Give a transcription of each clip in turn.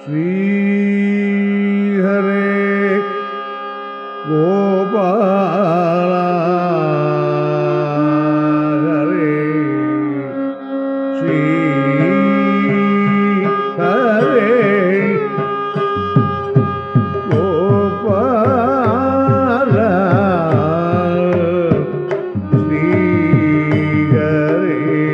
श्रीहरे गोपाल हरे श्री हरे गोपाल श्री हरे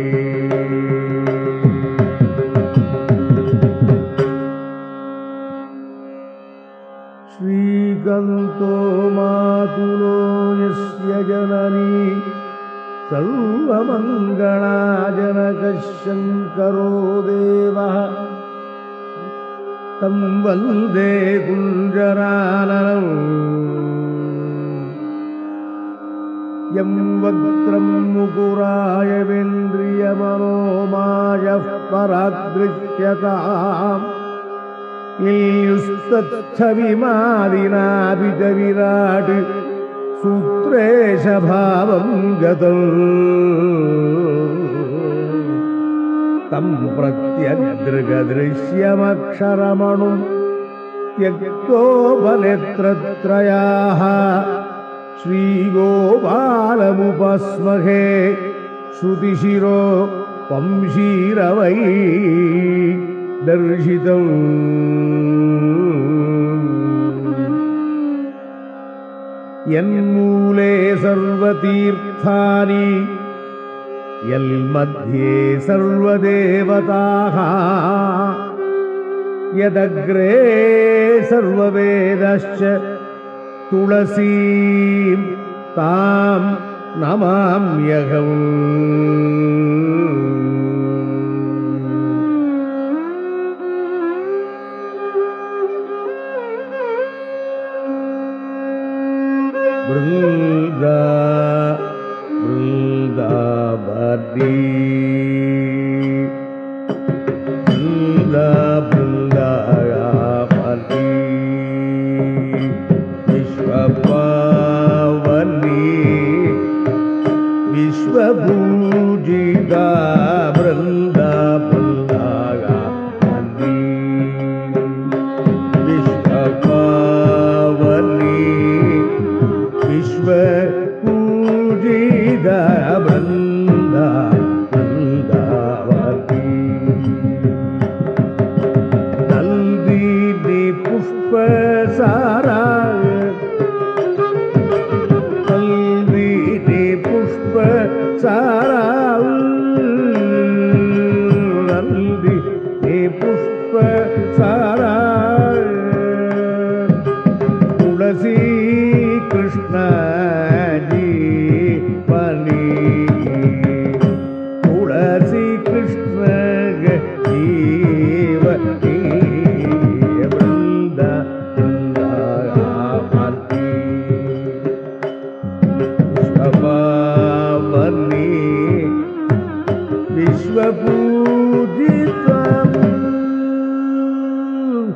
श्रीकन्तो मातुलो यस्य जननी सर्वमङ्गलाजनकः शङ्करो देवः तं वन्दे कुञ्जराननम् यं वक्त्रं मुकुराय वेन्द्रियमनोमायः परादृश्यताम् इयुस्तच्छविमादिनापि च विराट् सूत्रेशभावं गतम् तं प्रत्यग्दृगदृश्यमक्षरमणुं त्यक्तोपनेत्रत्रयाः श्रीगोपालमुपस्महे श्रुतिशिरो वंशीरवै दर्शितम् यन्मूले सर्वतीर्थानि यल्मध्ये सर्वदेवताः यदग्रे सर्ववेदश्च तुलसीं तां नमाम्यहम् बृन्दा बृन्दावती बृन्दा बृन्दायापति विश्वपावनी विश्वपूजिता बृन्दा बृन्दायापति विश्वपावनी विश्व पूजित बृन्दा बृन्दावती नन्दिनी पुष्पसारा नन्दिनी पुष्पसारा नन्दिनी पुष्पसारा तुलसी कृष्ण जी पनी तुलसी कृष्ण जीवती वृंद वृंदावती विश्वपावनी விஸ்வபூஜிதம்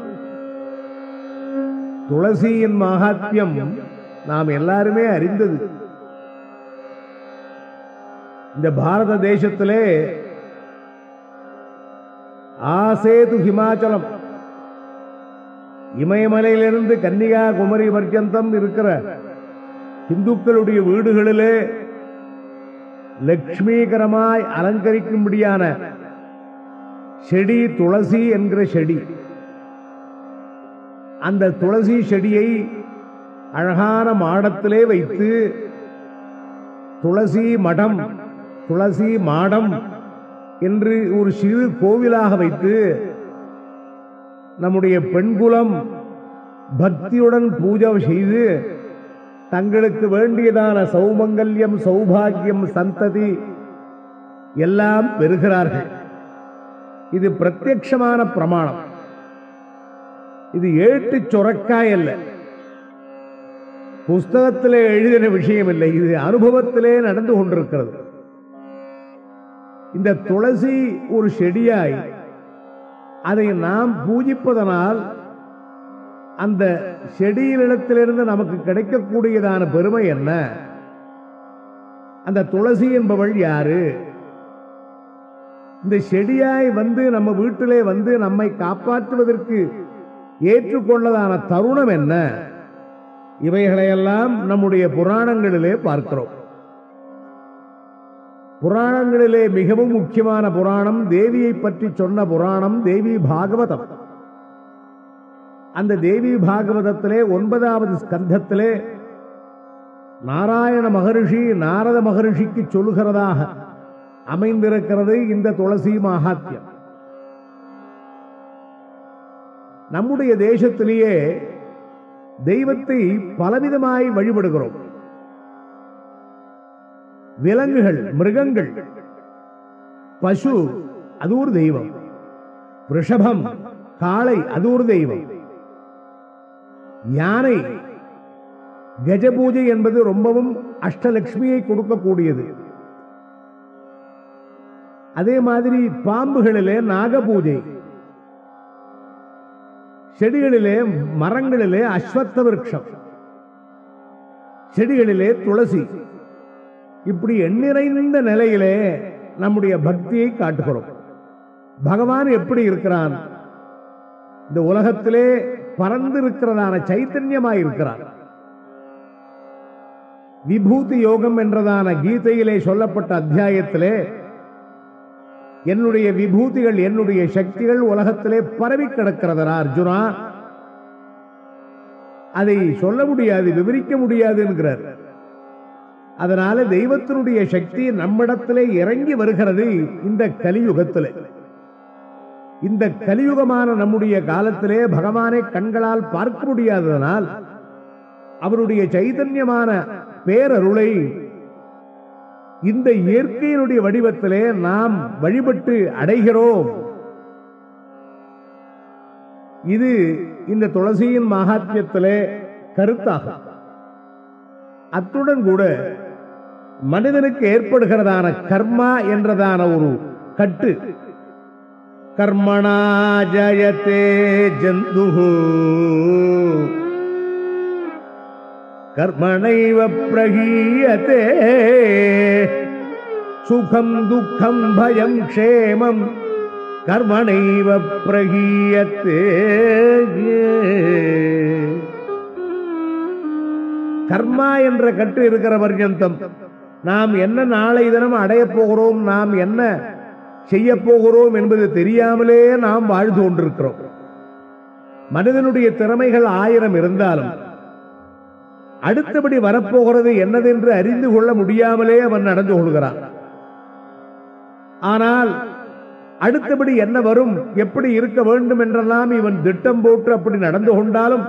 துளசியின் மகாத்மியம் நாம் எல்லாருமே அறிந்தது இந்த பாரத தேசத்திலே ஆசேது ஹிமாச்சலம் இமயமலையிலிருந்து கன்னியாகுமரி பர்யந்தம் இருக்கிற இந்துக்களுடைய வீடுகளிலே லட்சுமிகரமாய் அலங்கரிக்கும்படியான செடி துளசி என்கிற செடி அந்த துளசி செடியை அழகான மாடத்திலே வைத்து துளசி மடம் துளசி மாடம் என்று ஒரு சிறு கோவிலாக வைத்து நம்முடைய பெண்குலம் பக்தியுடன் பூஜை செய்து தங்களுக்கு வேண்டியதான சௌமங்கல்யம் சௌபாகியம் சந்ததி எல்லாம் பெறுகிறார்கள் இது பிரத்யக்ஷமான பிரமாணம் இது ஏட்டு சொரக்காய் அல்ல புஸ்தகத்திலே எழுதின விஷயம் இல்லை இது அனுபவத்திலே நடந்து கொண்டிருக்கிறது இந்த துளசி ஒரு செடியாய் அதை நாம் பூஜிப்பதனால் அந்த செடியினிடத்திலிருந்து நமக்கு கிடைக்கக்கூடியதான பெருமை என்ன அந்த துளசி என்பவள் யாரு இந்த செடியாய் வந்து நம்ம வீட்டிலே வந்து நம்மை காப்பாற்றுவதற்கு ஏற்றுக்கொண்டதான தருணம் என்ன இவைகளையெல்லாம் நம்முடைய புராணங்களிலே பார்க்கிறோம் புராணங்களிலே மிகவும் முக்கியமான புராணம் தேவியை பற்றி சொன்ன புராணம் தேவி பாகவதம் அந்த தேவி பாகவதத்திலே ஒன்பதாவது ஸ்கந்தத்திலே நாராயண மகரிஷி நாரத மகரிஷிக்கு சொல்லுகிறதாக அமைந்திருக்கிறது இந்த துளசி மகாத்யம் நம்முடைய தேசத்திலேயே தெய்வத்தை பலவிதமாய் வழிபடுகிறோம் விலங்குகள் மிருகங்கள் பசு அது ஒரு தெய்வம் ரிஷபம் காளை அது ஒரு தெய்வம் யானை கஜபூஜை என்பது ரொம்பவும் அஷ்டலட்சுமியை கொடுக்கக்கூடியது அதே மாதிரி பாம்புகளிலே நாகபூஜை செடிகளிலே மரங்களிலே அஸ்வத்த விருட்சம் செடிகளிலே துளசி இப்படி எண்ணிறைந்த நிலையிலே நம்முடைய பக்தியை காட்டுகிறோம் பகவான் எப்படி இருக்கிறான் இந்த உலகத்திலே பறந்து இருக்கிறதான சைத்தன்யமாய் இருக்கிறான் விபூதி யோகம் என்றதான கீதையிலே சொல்லப்பட்ட அத்தியாயத்திலே என்னுடைய விபூதிகள் என்னுடைய சக்திகள் உலகத்திலே பரவி கிடக்கிறதா அர்ஜுனா அதை சொல்ல முடியாது விவரிக்க முடியாது என்கிறார் அதனால தெய்வத்தினுடைய சக்தி நம்மிடத்திலே இறங்கி வருகிறது இந்த கலியுகத்திலே இந்த கலியுகமான நம்முடைய காலத்திலே பகவானை கண்களால் பார்க்க முடியாததனால் அவருடைய சைதன்யமான பேரருளை இந்த இயற்கையினுடைய வடிவத்திலே நாம் வழிபட்டு அடைகிறோம் இது இந்த துளசியின் மகாத்மியத்திலே கருத்தாகும் அத்துடன் கூட மனிதனுக்கு ஏற்படுகிறதான கர்மா என்றதான ஒரு கட்டு கர்மணா ஜயத்தே ஜந்து கர்மணைவ பிரகீயத்தே சுகம் துக்கம் பயம் க்ஷேமம் கர்மணைவ பிரகீயத்தே கர்மா என்ற கட்டு இருக்கிற பர்யந்தம் நாம் என்ன நாளை தினம் அடையப் போகிறோம் நாம் என்ன செய்ய போகிறோம் என்பது தெரியாமலே நாம் வாழ்ந்து கொண்டிருக்கிறோம் மனிதனுடைய திறமைகள் ஆயிரம் இருந்தாலும் அடுத்தபடி வரப்போகிறது என்னதென்று அறிந்து கொள்ள முடியாமலே அவன் நடந்து கொள்கிறான் ஆனால் அடுத்தபடி என்ன வரும் எப்படி இருக்க வேண்டும் என்றெல்லாம் இவன் திட்டம் போட்டு அப்படி நடந்து கொண்டாலும்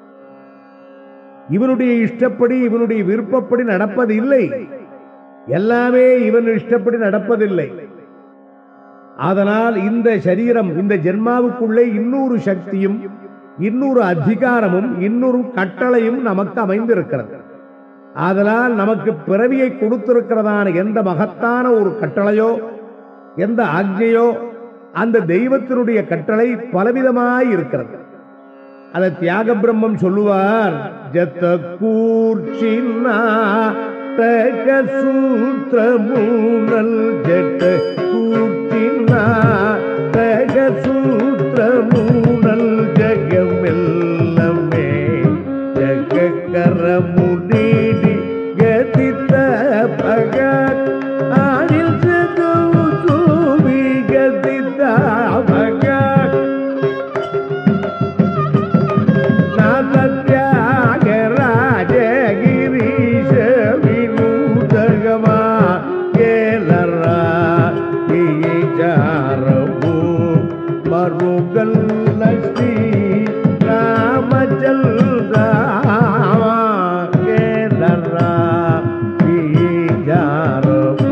இவனுடைய இஷ்டப்படி இவனுடைய விருப்பப்படி நடப்பது இல்லை எல்லாமே இவன் இஷ்டப்படி நடப்பதில்லை அதனால் இந்த சரீரம் இந்த ஜென்மாவுக்குள்ளே இன்னொரு சக்தியும் இன்னொரு அதிகாரமும் இன்னொரு கட்டளையும் நமக்கு அமைந்திருக்கிறது அதனால் நமக்கு பிறவியை கொடுத்திருக்கிறதான எந்த மகத்தான ஒரு கட்டளையோ எந்த ஆக்ஞையோ அந்த தெய்வத்தினுடைய கட்டளை பலவிதமாய் இருக்கிறது அதை தியாக பிரம்மம் சொல்லுவார் ஜத்த கூர்ச்சின்னா தக சூத்திரமூனல் ஜட்ட கூர்ச்சின்னா தக சூத்திரமூனல் ஜகமெல்லமே ஜகக்கரமுனீடி கதித்த பக ஆடில் சதவு சூவி கதித்த பக நாதத்யாகராஜகிரீஷ வினூதகமா கேலரா ஈச்சாரமு மருகல் லக்ஷ்மி ராமச்சந்திரா கேலரா ஈச்சாரமு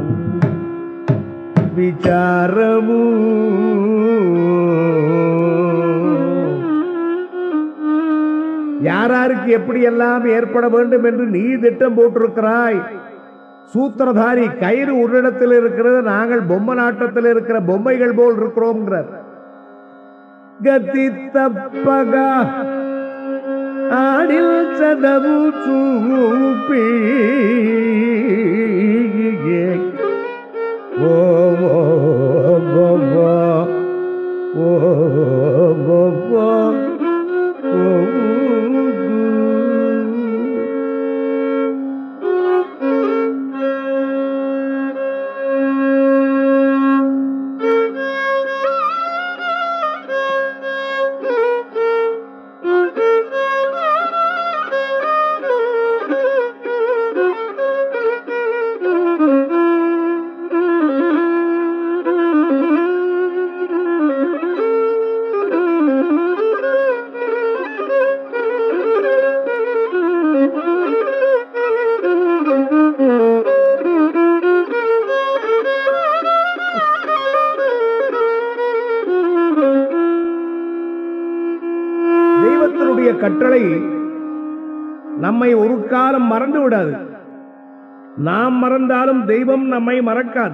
விசாரமு யாராருக்கு எப்படியெல்லாம் ஏற்பட வேண்டும் என்று நீ திட்டம் போட்டிருக்கிறாய் சூத்திரதாரி கயிறு உன்னிடத்தில் இருக்கிறது நாங்கள் பொம்மை நாட்டத்தில் இருக்கிற பொம்மைகள் போல் இருக்கிறோம்ங்கிறார் கதி தப்பகா ஆடில் சதவு சூப்பி ஓ ஓ ஓம் ஓம் ஓம் ஓம் தெய்வத்தினுடைய கட்டளை நம்மை ஒரு காலம் மறந்து விடாது நாம் மறந்தாலும் தெய்வம் நம்மை மறக்காது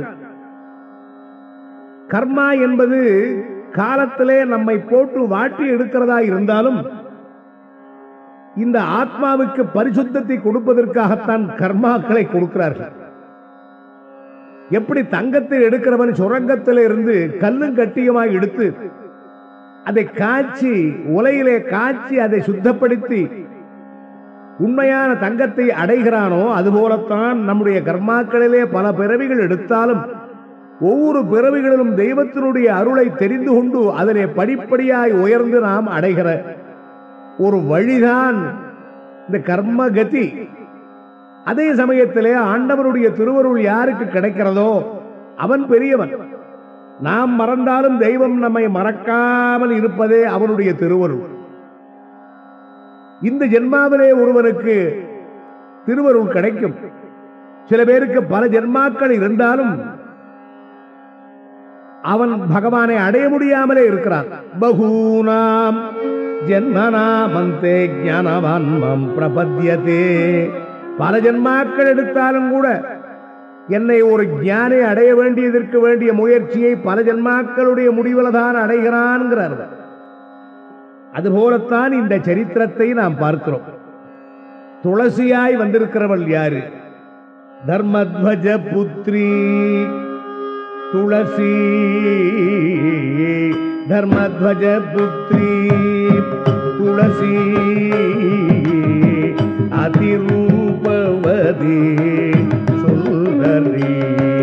கர்மா என்பது காலத்திலே நம்மை போட்டு வாட்டி எடுக்கிறதா இருந்தாலும் இந்த ஆத்மாவுக்கு பரிசுத்தத்தை கொடுப்பதற்காகத்தான் கர்மாக்களை கொடுக்கிறார்கள் எப்படி தங்கத்தை எடுக்கிறவன் சுரங்கத்தில இருந்து கல்லும் கட்டியமாய் எடுத்து அதை காய்ச்சி உலையிலே காய்ச்சி அதை சுத்தப்படுத்தி உண்மையான தங்கத்தை அடைகிறானோ அதுபோலத்தான் நம்முடைய கர்மாக்களிலே பல பிறவிகள் எடுத்தாலும் ஒவ்வொரு பிறவிகளிலும் தெய்வத்தினுடைய அருளை தெரிந்து கொண்டு அதிலே படிப்படியாய் உயர்ந்து நாம் அடைகிற ஒரு வழிதான் இந்த கர்மகதி அதே சமயத்திலே ஆண்டவருடைய திருவருள் யாருக்கு கிடைக்கிறதோ அவன் பெரியவன் நாம் மறந்தாலும் தெய்வம் நம்மை மறக்காமல் இருப்பதே அவனுடைய திருவருள் இந்த ஜென்மாவிலே ஒருவனுக்கு திருவருள் கிடைக்கும் சில பேருக்கு பல ஜென்மாக்கள் இருந்தாலும் அவன் பகவானை அடைய முடியாமலே இருக்கிறான் பகூனாம் ஜென்மனாமந்தே ஞானவான்மம் பிரபத்தியதே பல ஜென்மாக்கள் எடுத்தாலும் கூட என்னை ஒரு ஞானை அடைய வேண்டியதற்கு வேண்டிய முயற்சியை பல ஜென்மாக்களுடைய முடிவில் தான் அடைகிறான்ங்கிறார் அதுபோலத்தான் இந்த சரித்திரத்தை நாம் பார்க்கிறோம் துளசியாய் வந்திருக்கிறவள் யாரு தர்மத்வஜ புத்ரி துளசி தர்மத்வஜ புத்ரி துளசி அதிரூபவதி சுந்தரி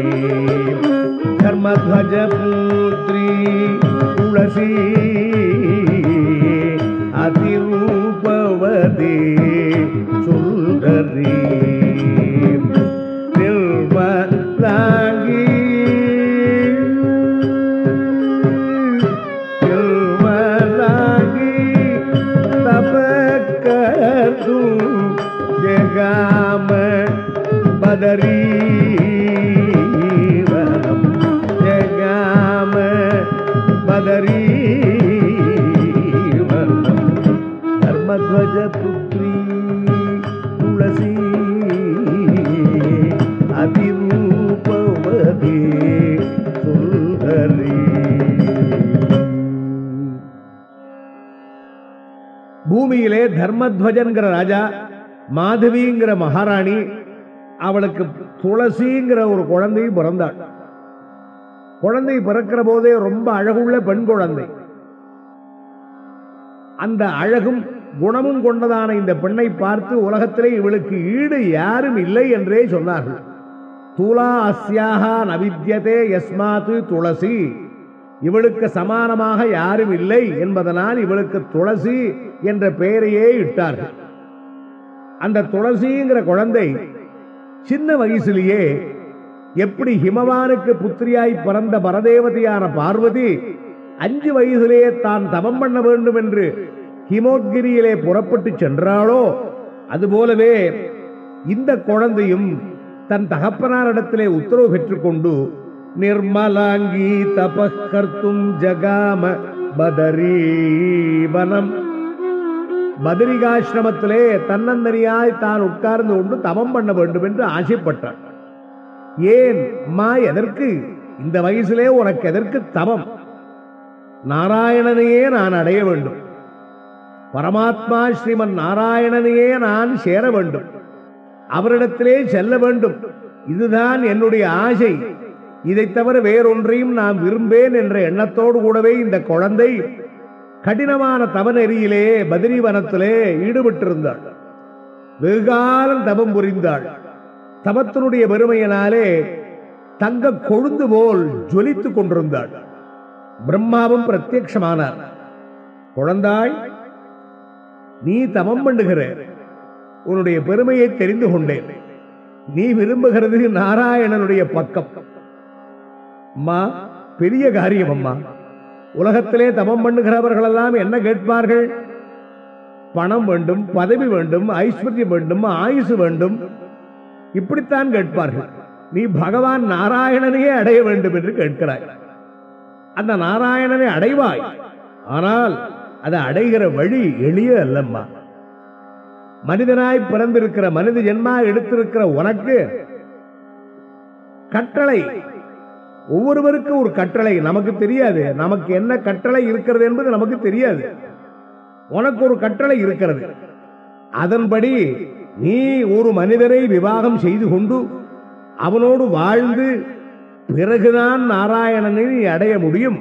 தர்மத்வஜ புத்ரி துளசி அதிரூபவதி சுந்தரி நிர்மலாங்கி நிர்மலாங்கி தபக்கது ஜகாம பதரீ வனம் ஜகாம பதரீ வனம் தர்மத்வஜ புத்ரி துளசி அதிரூபவதி சுந்தரி பூமியிலே தர்மத்வஜன்கிற ராஜா மாதவிங்கிற மகாராணி அவளுக்கு துளசிங்கிற ஒரு குழந்தை பிறந்தாள் குழந்தை பிறக்கிற போதே ரொம்ப அழகுள்ள பெண் குழந்தை அந்த அழகும் குணமும் கொண்டதான இந்த பெண்ணை பார்த்து உலகத்திலே இவளுக்கு ஈடு யாரும் இல்லை என்றே சொன்னார்கள் தூலா அஸ்யாகா நவித்யதே யஸ்மாத்து துளசி இவளுக்கு சமானமாக யாரும் இல்லை என்பதனால் இவளுக்கு துளசி என்ற பெயரையே இட்டார்கள் அந்த துளசிங்கிற குழந்தை சின்ன வயசுலேயே எப்படி ஹிமவானுக்கு புத்திரியாய் பிறந்த பரதேவதையான பார்வதி அஞ்சு வயதிலேயே தான் தவம் பண்ண வேண்டும் என்று ஹிமோத்கிரியிலே புறப்பட்டு சென்றாளோ அதுபோலவே இந்த குழந்தையும் தன் தகப்பனாரிடத்திலே உத்தரவு பெற்றுக்கொண்டு நிர்மலாங்கி தபக்கர்த்தும் ஜகாம பதரீவனம் பதரிகாசிரமத்திலே தன்னந்தனியாய் தான் உட்கார்ந்து கொண்டு தவம் பண்ண வேண்டும் என்று ஆசைப்பட்டார் ஏன் அம்மா எதற்கு இந்த வயசிலே உனக்கு எதற்கு தவம் நாராயணனையே நான் அடைய வேண்டும் பரமாத்மா ஸ்ரீமன் நாராயணனையே நான் சேர வேண்டும் அவரிடத்திலே செல்ல வேண்டும் இதுதான் என்னுடைய ஆசை இதை தவிர வேறொன்றையும் நான் விரும்பேன் என்ற எண்ணத்தோடு கூடவே இந்த குழந்தை கடினமான தவநெறியிலே பத்ரி வனத்திலே ஈடுபட்டிருந்தாள் வெகுகாலம் தபம் புரிந்தாள் தபத்தினுடைய பெருமையினாலே தங்க கொழுந்து போல் ஜொலித்துக் கொண்டிருந்தாள் பிரம்மாவும் பிரத்யட்சமானார் குழந்தாய் நீ தவம் பண்ணுகிற உன்னுடைய பெருமையை தெரிந்து கொண்டேன் நீ விரும்புகிறது நாராயணனுடைய பக்கம் அம்மா பெரிய காரியம் அம்மா உலகத்திலே தவம் பண்ணுகிறவர்கள் எல்லாம் என்ன கேட்பார்கள் பணம் வேண்டும் பதவி வேண்டும் ஐஸ்வர்யம் வேண்டும் ஆயுசு வேண்டும் இப்படித்தான் கேட்பார்கள் நீ பகவான் நாராயணனையே அடைய வேண்டும் என்று கேட்கிறாய் அந்த நாராயணனை அடைவாய் ஆனால் அதை அடைகிற வழி எளிய அல்லம்மா மனிதனாய் பிறந்திருக்கிற மனித ஜென்மா எடுத்திருக்கிற உனக்கு கட்டளை ஒவ்வொருவருக்கும் ஒரு கட்டளை நமக்கு தெரியாது நமக்கு என்ன கட்டளை இருக்கிறது என்பது நமக்கு தெரியாது உனக்கு ஒரு கட்டளை இருக்கிறது அதன்படி நீ ஒரு மனிதரை விவாகம் செய்து கொண்டு அவனோடு வாழ்ந்து பிறகுதான் நாராயணனை நீ அடைய முடியும்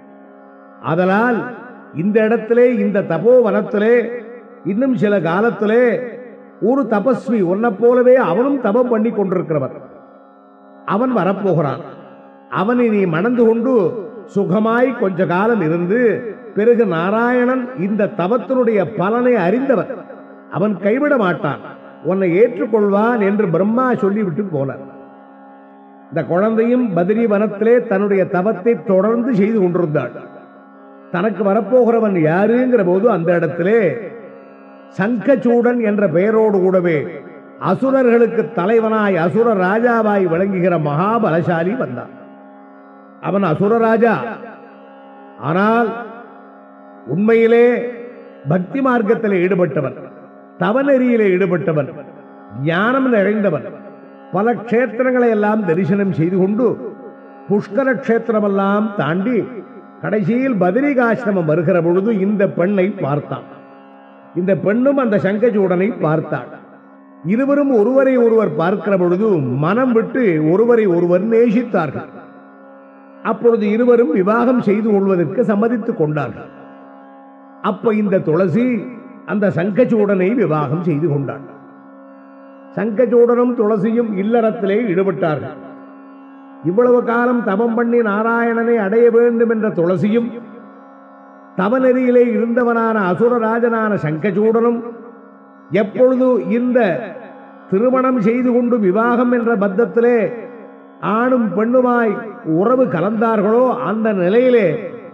அதனால் இந்த இடத்திலே இந்த தபோவனத்திலே இன்னும் சில காலத்திலே ஒரு தபஸ்வி உன்னை போலவே அவனும் தபம் பண்ணி கொண்டிருக்கிறவன் அவன் வரப்போகிறான் அவனை நீ மணந்து கொண்டு சுகமாய் கொஞ்ச காலம் இருந்து பிறகு நாராயணன் இந்த தவத்தினுடைய பலனை அறிந்தவன் அவன் கைவிட மாட்டான் உன்னை ஏற்றுக்கொள்வான் என்று பிரம்மா சொல்லிவிட்டு போனார் இந்த குழந்தையும் பத்ரி வனத்திலே தன்னுடைய தவத்தை தொடர்ந்து செய்து கொண்டிருந்தாள் தனக்கு வரப்போகிறவன் யாருங்கிற போது அந்த இடத்திலே சங்கச்சூடன் என்ற பெயரோடு கூடவே அசுரர்களுக்கு தலைவனாய் அசுர ராஜாவாய் விளங்குகிற மகாபலசாலி வந்தான் அவன் அசுர ராஜா ஆனால் உண்மையிலே பக்தி மார்க்கத்தில் ஈடுபட்டவன் தவநெறியிலே ஈடுபட்டவன் ஞானம் நிறைந்தவன் பல க்ஷேத்திரங்களை எல்லாம் தரிசனம் செய்து கொண்டு புஷ்கர க்ஷேத்திரமெல்லாம் தாண்டி கடைசியில் பத்ரிகாசிரமம் வருகிற பொழுது இந்த பெண்ணை பார்த்தான் இந்த பெண்ணும் அந்த சங்கச்சூடனை பார்த்தாள் இருவரும் ஒருவரை ஒருவர் பார்க்கிற பொழுது மனம் விட்டு ஒருவரை ஒருவர் நேசித்தார்கள் அப்பொழுது இருவரும் விவாகம் செய்து கொள்வதற்கு சம்மதித்துக் கொண்டார்கள் அப்ப இந்த துளசி அந்த சங்கச்சூடனை விவாகம் செய்து கொண்டாள் சங்கச்சூடனும் துளசியும் இல்லறத்திலே ஈடுபட்டார்கள் இவ்வளவு காலம் தவம் பண்ணி நாராயணனை அடைய வேண்டும் என்ற துளசியும் தவநெறியிலே இருந்தவனான அசுரராஜனான சங்கச்சூடனும் எப்பொழுது இந்த திருமணம் செய்து கொண்டு விவாகம் என்ற பத்தத்திலே ஆணும் பெண்ணுமாய் உறவு கலந்தார்களோ அந்த நிலையிலே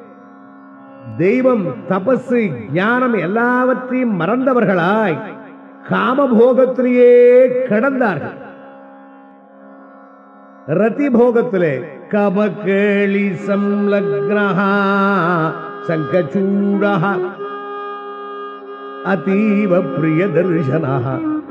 தெய்வம் தபசு ஞானம் எல்லாவற்றையும் மறந்தவர்களாய் காமபோகத்திலேயே கிடந்தார்கள் ரதிபோகத்திலே கமகேளி சம்லக்னஹா சங்கச்சூடஹ அதீவ பிரிய தர்சனஹா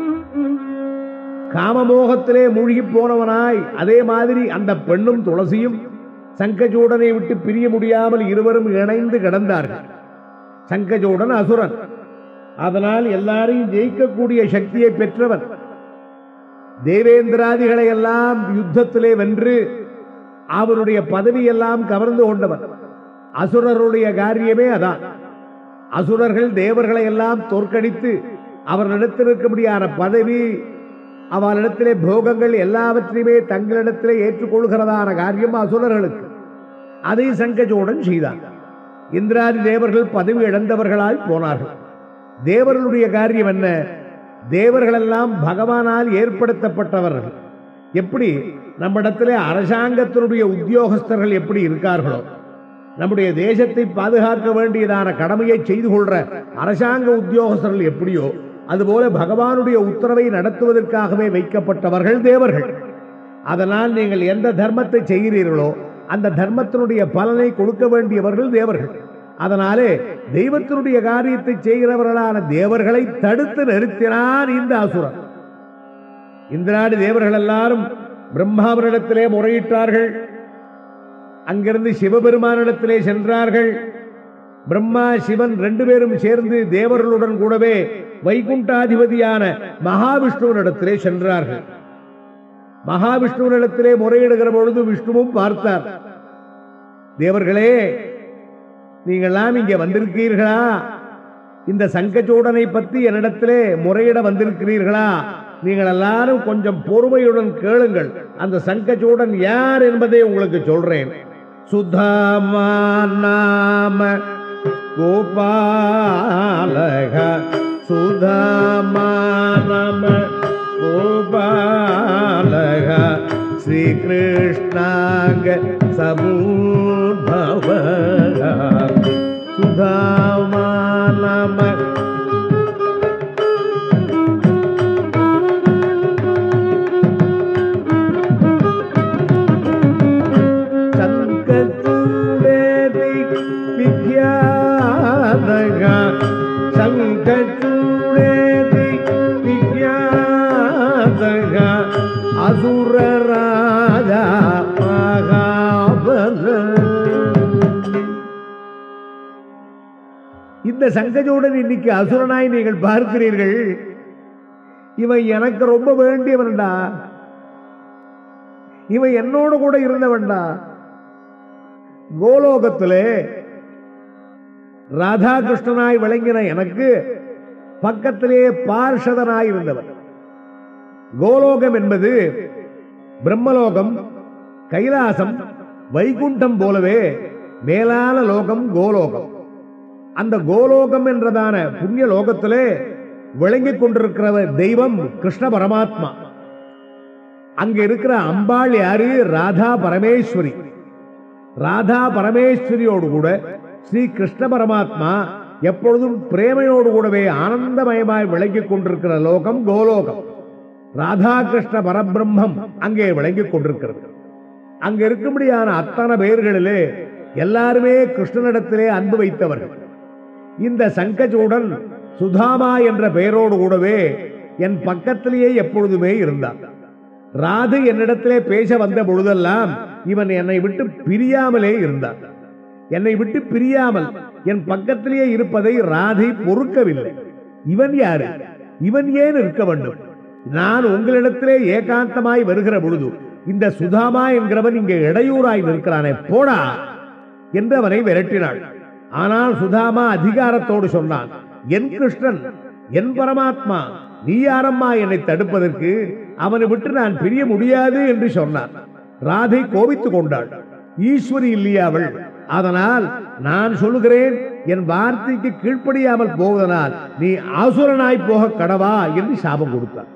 காமமோகத்திலே மூழ்கி போனவனாய் அதே மாதிரி அந்த பெண்ணும் துளசியும் சங்கஜூடனை விட்டு பிரிய முடியாமல் இருவரும் இணைந்து கிடந்தார்கள் சங்கஜூடன் அசுரன் அதனால் எல்லாரையும் ஜெயிக்கக்கூடிய சக்தியை பெற்றவன் தேவேந்திராதிகளை எல்லாம் யுத்தத்திலே வென்று அவருடைய பதவியெல்லாம் கவர்ந்து கொண்டவன் அசுரருடைய காரியமே அதான் அசுரர்கள் தேவர்களை எல்லாம் தோற்கடித்து அவர்களிடத்தில் இருக்கக்கூடியான பதவி அவளிடத்திலே போகங்கள் எல்லாவற்றையுமே தங்களிடத்திலே ஏற்றுக்கொள்கிறதான காரியம் அசுரர்களுக்கு அதை சங்கஜோடன் செய்தான் இந்திராதி தேவர்கள் பதவி இழந்தவர்களாய் போனார்கள் தேவர்களுடைய காரியம் என்ன தேவர்களெல்லாம் பகவானால் ஏற்படுத்தப்பட்டவர்கள் எப்படி நம்மிடத்திலே அரசாங்கத்தினுடைய உத்தியோகஸ்தர்கள் எப்படி இருக்கார்களோ நம்முடைய தேசத்தை பாதுகாக்க வேண்டியதான கடமையை செய்து கொள்ற அரசாங்க உத்தியோகஸ்தர்கள் எப்படியோ அதுபோல பகவானுடைய உத்தரவை நடத்துவதற்காகவே வைக்கப்பட்டவர்கள் தேவர்கள் அதனால் நீங்கள் எந்த தர்மத்தை செய்கிறீர்களோ அந்த தர்மத்தினுடைய பலனை கொடுக்க வேண்டியவர்கள் தேவர்கள் அதனாலே தெய்வத்தினுடைய காரியத்தை செய்கிறவர்களான தேவர்களை தடுத்து நிறுத்தினான் இந்த அசுரன் இந்திராடி தேவர்கள் எல்லாரும் பிரம்மாவரிடத்திலே முறையிட்டார்கள் அங்கிருந்து சிவபெருமானிடத்திலே சென்றார்கள் பிரம்மா சிவன் ரெண்டு பேரும் சேர்ந்து தேவர்களுடன் கூடவே வைகுண்டாதிபதியான மகாவிஷ்ணுவனிடத்திலே சென்றார்கள் மகாவிஷ்ணுவினிடத்திலே முறையிடுகிற பொழுது விஷ்ணுவும் பார்த்தார் தேவர்களே நீங்கள்லாம் இங்கே வந்திருக்கிறீர்களா இந்த சங்கச்சூடனை பற்றி என்னிடத்திலே முறையிட வந்திருக்கிறீர்களா நீங்கள் எல்லாரும் கொஞ்சம் பொறுமையுடன் கேளுங்கள் அந்த சங்கச்சூடன் யார் என்பதை உங்களுக்கு சொல்றேன் சுதாமா நாம கோபாலக சுதாமா நாம கோபாலக ஸ்ரீகிருஷ்ணாங்க சமூபவ சுதாமா நாம சங்கச்சூடேதி வித்யாதக சங்கச்சூடேதி வித்யாதக அசுரராஜா மகாபல இந்த சங்கஜோடன் இன்னைக்கு அசுரனாய் நீங்கள் பார்க்கிறீர்கள் இவன் எனக்கு ரொம்ப வேண்டியவன்டா இவன் என்னோடு கூட இருந்தவன்டா கோலோகத்திலே ராதாகிருஷ்ணனாய் விளங்கின எனக்கு பக்கத்திலே பார்ஷதனாய் இருந்தவன் கோலோகம் என்பது பிரம்மலோகம் கைலாசம் வைகுண்டம் போலவே மேலான லோகம் கோலோகம் அந்த கோலோகம் என்றதான புண்ணிய லோகத்திலே விளங்கிக் கொண்டிருக்கிற தெய்வம் கிருஷ்ண பரமாத்மா அங்க இருக்கிற அம்பாள் யாரு ராதா பரமேஸ்வரி ராதா பரமேஸ்வரியோடு கூட ஸ்ரீ கிருஷ்ண பரமாத்மா எப்பொழுதும் பிரேமையோடு கூடவே ஆனந்தமயமாய் விளங்கிக் கொண்டிருக்கிற லோகம் கோலோகம் ராதா கிருஷ்ண பரபிரம்மம் அங்கே விளங்கிக் கொண்டிருக்கிறது அங்க இருக்கும்படியான அத்தனை பேர்களிலே எல்லாருமே கிருஷ்ணனிடத்திலே அன்பு வைத்தவர்கள் இந்த சங்கஜுடன் சுதாமா என்ற பெயரோடு கூடவே என் பக்கத்திலேயே எப்பொழுதுமே இருந்தான் ராது என்னிடத்திலே பேச வந்த பொழுதெல்லாம் இவன் என்னை விட்டு பிரியாமலே இருந்தான் என்னை விட்டு பிரியாமல் என் பக்கத்திலேயே இருப்பதை ராதை பொறுக்கவில்லை இவன் யாரு இவன் ஏன் இருக்க வேண்டும் நான் உங்களிடத்திலே ஏகாந்தமாய் வருகிற பொழுது இந்த சுதாமா என்கிறவன் இங்கே இடையூறாய் நிற்கிறானே போடா என்று அவனை விரட்டினாள் ஆனால் சுதாமா அதிகாரத்தோடு சொன்னான் என் கிருஷ்ணன் என் பரமாத்மா நீ யாரம்மா என்னை தடுப்பதற்கு அவனை விட்டு நான் பிரிய முடியாது என்று சொன்னான் ராதை கோபித்துக் கொண்டாள் ஈஸ்வரி இல்லையா அவள் அதனால் நான் சொல்லுகிறேன் என் வார்த்தைக்கு கீழ்ப்படியாமல் போவதனால் நீ ஆசுரனாய் போக கடவா என்று சாபம் கொடுத்தார்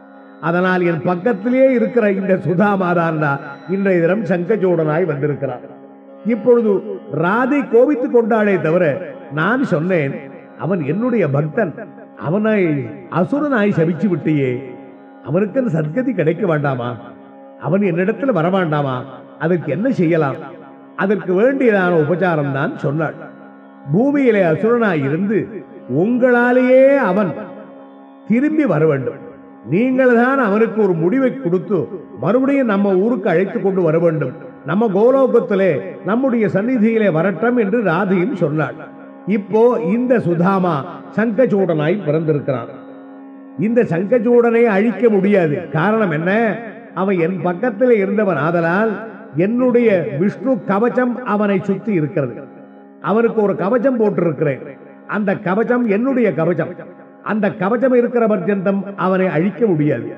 அதனால் என் பக்கத்திலே இருக்கிற இந்த சுதாமாதான்டா இன்றைய தினம் சங்கஜோடனாய் வந்திருக்கிறார் இப்பொழுது ராதை கோபித்துக் கொண்டாளே தவிர நான் சொன்னேன் அவன் என்னுடைய பக்தன் அவனை அசுரனாய் சபிச்சு விட்டியே அவனுக்கு அந்த சத்கதி கிடைக்க வேண்டாமா அவன் என்னிடத்தில் வர வேண்டாமா அதற்கு என்ன செய்யலாம் அதற்கு வேண்டியதான உபச்சாரம் தான் சொன்னாள் பூமியிலே அசுரனாய் இருந்து உங்களாலேயே அவன் திரும்பி வர வேண்டும் நீங்கள் தான் அவனுக்கு ஒரு முடிவை கொடுத்து மறுபடியும் நம்ம ஊருக்கு அழைத்து கொண்டு வர வேண்டும் நம்ம கோலோகத்திலே நம்முடைய சந்நிதியிலே வரட்டும் என்று ராதையும் சொன்னாள் இப்போ இந்த சுதாமா சங்கச்சூடனாய் பிறந்திருக்கிறான் இந்த சங்கச்சூடனை அழிக்க முடியாது காரணம் என்ன அவன் என் பக்கத்தில் இருந்தவன் ஆதலால் என்னுடைய விஷ்ணு கவச்சம் அவனை சுத்தி இருக்கிறது அவனுக்கு ஒரு கவச்சம் போட்டிருக்கிறேன் அந்த கவச்சம் என்னுடைய கவச்சம் அந்த கவச்சம் இருக்கிற பர்யந்தம் அவனை அழிக்க முடியாது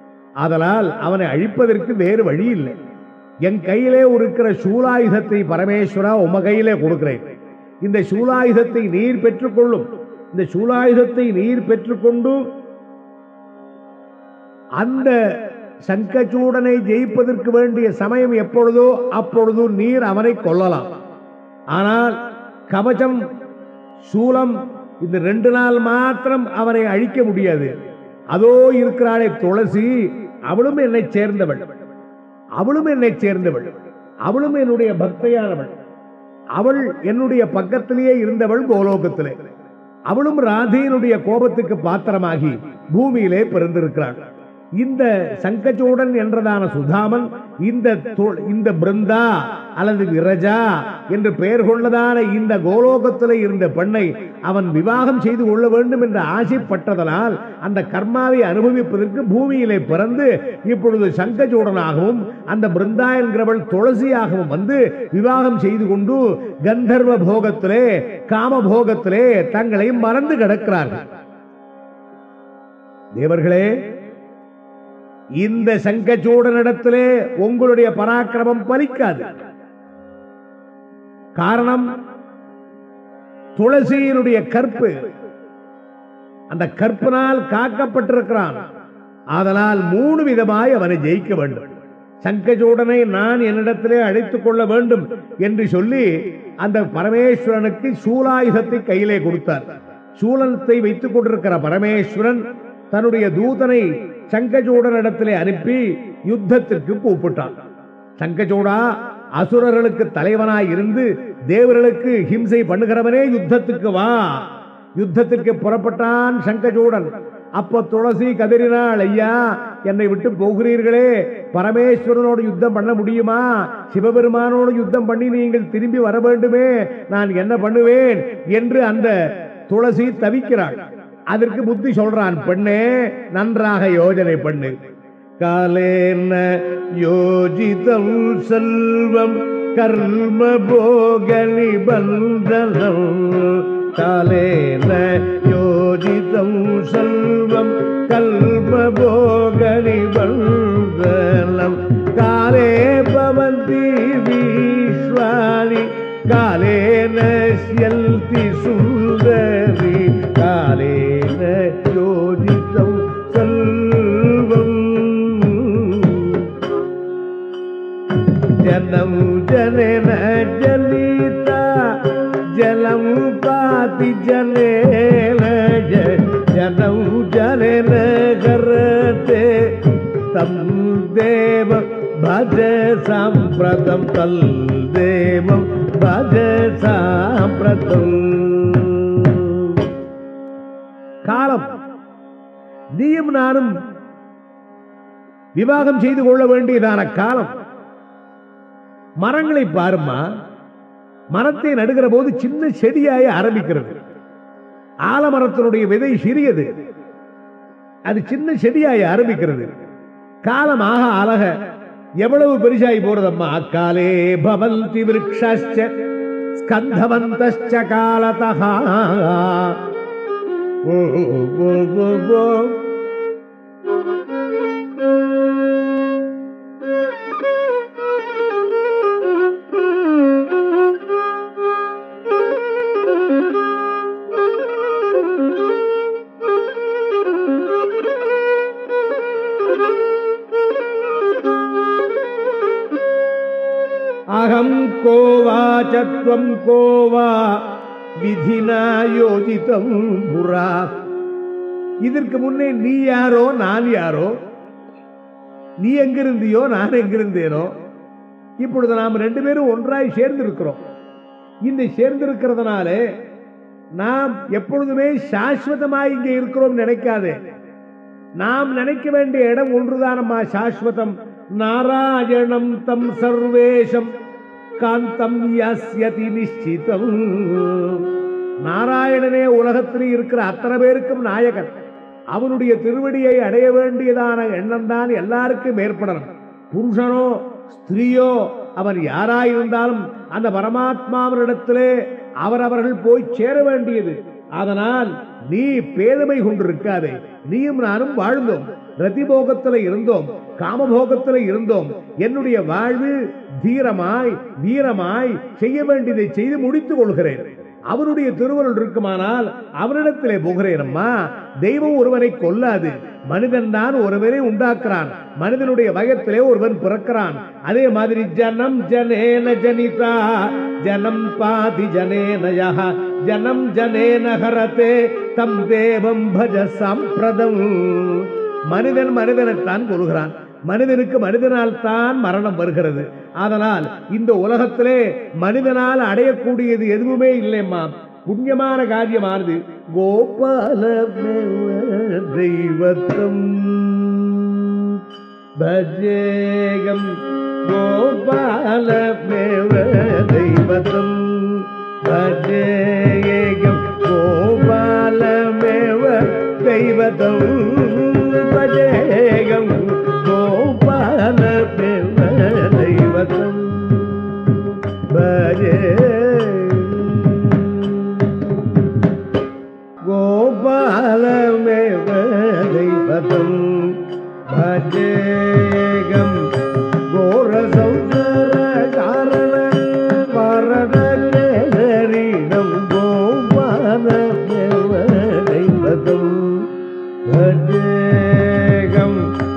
ஆதலால் அவனை அழிப்பதற்கு வேறு வழி இல்லை என் கையிலே இருக்கிற சூலாயுதத்தை பரமேஸ்வரா உம கையிலே கொடுக்கிறேன் இந்த சூலாயுதத்தை நீர் பெற்றுக்கொள்ளும் இந்த சூலாயுதத்தை நீர் பெற்றுக்கொண்டு அந்த சங்கச்சூடனை ஜெயிப்பதற்கு வேண்டிய சமயம் எப்பொழுதோ அப்பொழுது நீர் அவனை கொல்லலாம் ஆனால் கவச்சம் சூலம் இந்த ரெண்டு நாள் மாத்திரம் அவனை அழிக்க முடியாது அதோ இருக்கிறாளே துளசி அவளும் என்னை சேர்ந்தவள் அவளும் என்னை சேர்ந்தவள் அவளும் என்னுடைய பக்தையானவள் அவள் என்னுடைய பக்கத்திலேயே இருந்தவள் கோலோகத்திலே அவளும் ராதையினுடைய கோபத்துக்கு பாத்திரமாகி பூமியிலே பிறந்திருக்கிறாள் இந்த சங்கச்சூடன் என்றதான சுதாமன் இந்த தொ- இந்த பிருந்தா அல்லது விரஜா என்று பெயர் கொண்டதான இந்த கோலோகத்தில் இருந்த பெண்ணை அவன் விவாகம் செய்து கொள்ள வேண்டும் என்று ஆசைப்பட்டதனால் அந்த கர்மாவை அனுபவிப்பதற்கு பூமியிலே பிறந்து இப்பொழுது சங்கச்சூடனாகவும் அந்த பிருந்தா என்கிறவள் துளசியாகவும் வந்து விவாகம் செய்து கொண்டு கந்தர்வ போகத்திலே காம போகத்திலே தங்களை மறந்து கிடக்கிறார்கள் தேவர்களே இந்த சங்கச்சூடனிடத்திலே உங்களுடைய பராக்கிரமம் பலிக்காது காரணம் துளசியினுடைய கற்பு அந்த கற்பினால் காக்கப்பட்டிருக்கிறான் ஆதலால் மூணு விதமாய் அவனை ஜெயிக்க வேண்டும் சங்கஜோடனை நான் என்னிடத்திலே அழைத்துக் கொள்ள வேண்டும் என்று சொல்லி அந்த பரமேஸ்வரனுக்கு சூலாயுதத்தை கையிலே கொடுத்தார் சூலத்தை வைத்துக் கொண்டிருக்கிற பரமேஸ்வரன் தன்னுடைய தூதனை சங்கஜோடனிடத்திலே அனுப்பி யுத்தத்திற்கு கூப்பிட்டான் சங்கஜோடா அசுரர்களுக்கு தலைவனாய் இருந்து தேவர்களுக்கு ஹிம்சை பண்ணுகிறவனே யுத்தத்துக்கு வா யுத்தத்திற்கு புறப்பட்டான் சங்கஜூடன் அப்ப துளசி கதறினாள் ஐயா என்னை விட்டு போகிறீர்களே பரமேஸ்வரனோடு யுத்தம் பண்ண முடியுமா சிவபெருமானோடு யுத்தம் பண்ணி நீங்கள் திரும்பி வர வேண்டுமே நான் என்ன பண்ணுவேன் என்று அந்த துளசி தவிக்கிறாள் அதற்கு புத்தி சொல்றான் பெண்ணே நன்றாக யோஜனை பண்ணு காலேன யோஜிதம் செல்வம் கர்ம போக நிபந்தனம் காலேன யோஜிதம் செல்வம் கல்ம போக நிபந்தனம் காலே பவந்தி வீஸ்வாணி காலேன ஸ்யல்தி சுந்தரி காலேன யோஜிதம் செல்வம் జనం జనేన జనిత జలం పాతి జనేన జ- జనం జనేన గరతే తం దేవ భజ సాంప్రదం తల్ దేవం భజ సాంప్రదం காலம் நீயும் நானும் விவாகம் செய்து கொள்ள வேண்டியதான காலம் மரங்களை பாருமா மரத்தை நடுகிற போது சின்ன செடியாய ஆரம்பிக்கிறது ஆலமரத்தினுடைய விதை சிறியது அது சின்ன செடியாய ஆரம்பிக்கிறது காலம் ஆக அழக எவ்வளவு பெருசாகி போறதம்மா அக்காலே பவந்தி விருக்ஷஸ்ச ஸ்கந்தவந்தஸ்ச காலதா ஓ ஓ ஓ ஓ அகம் கோவா சத்வம் கோவா விதினா யோஜிதம் புரா இதற்கு முன்னே நீ யாரோ நான் யாரோ நீ எங்கிருந்தியோ நான் எங்கிருந்தேனோ இப்பொழுது நாம் ரெண்டு பேரும் ஒன்றாய் சேர்ந்திருக்கிறோம் இந்த சேர்ந்திருக்கிறதுனாலே நாம் எப்பொழுதுமே சாஸ்வதமாய் இங்கே இருக்கிறோம் நினைக்காதே நாம் நினைக்க வேண்டிய இடம் ஒன்றுதானம்மா சாஸ்வதம் நாராயணம் தம் சர்வேஷம் காந்தம் யாஸ்யதி நிச்சிதம் நாராயணனே உலகத்தில் இருக்கிற அத்தனை பேருக்கும் நாயகன் அவனுடைய திருவடியை அடைய வேண்டியதான எண்ணம் தான் எல்லாருக்கும் ஏற்படணும் புருஷனோ ஸ்திரீயோ அவன் யாராயிருந்தாலும் அந்த பரமாத்மாவனிடத்திலே அவரவர்கள் போய் சேர வேண்டியது அதனால் நீ பேதமை கொண்டிருக்காதே நீயும் நானும் வாழ்ந்தோம் ரதிபோகத்தில் இருந்தோம் காமபோகத்தில் இருந்தோம் என்னுடைய வாழ்வு தீரமாய் வீரமாய் செய்ய வேண்டியதை செய்து முடித்துக் கொள்கிறேன் அவருடைய திருவருள் இருக்குமானால் அவரிடத்திலே போகிறேன் அம்மா தெய்வம் ஒருவனை கொல்லாது மனிதன் தான் ஒருவனை உண்டாக்குறான் மனிதனுடைய வயத்திலே ஒருவன் பிறக்கிறான் அதே மாதிரி ஜனம் ஜனேன ஜனிதா ஜனம் பாதி ஜனேனயா ஜனம் ஜனேன ஹரதே தம் தேவம் பஜ சம்பிரதம் மனிதன் மனிதனைத்தான் கொள்கிறான் மனிதனுக்கு மனிதனால் தான் மரணம் வருகிறது அதனால் இந்த உலகத்திலே மனிதனால் அடையக்கூடியது எதுவுமே இல்லைம்மா புண்ணியமான காரியமானது கோபால தெய்வத்தம் भजेगं गोपालमेव दैवतं भजेगं गोपालमेव दैवतं भजेगं गोपालमेव दैवतं भजे गोपालमेव दैवतं भजेगं घोरसंसारकारण वरदशरीणं गोपालमेव दैवतं भजेगं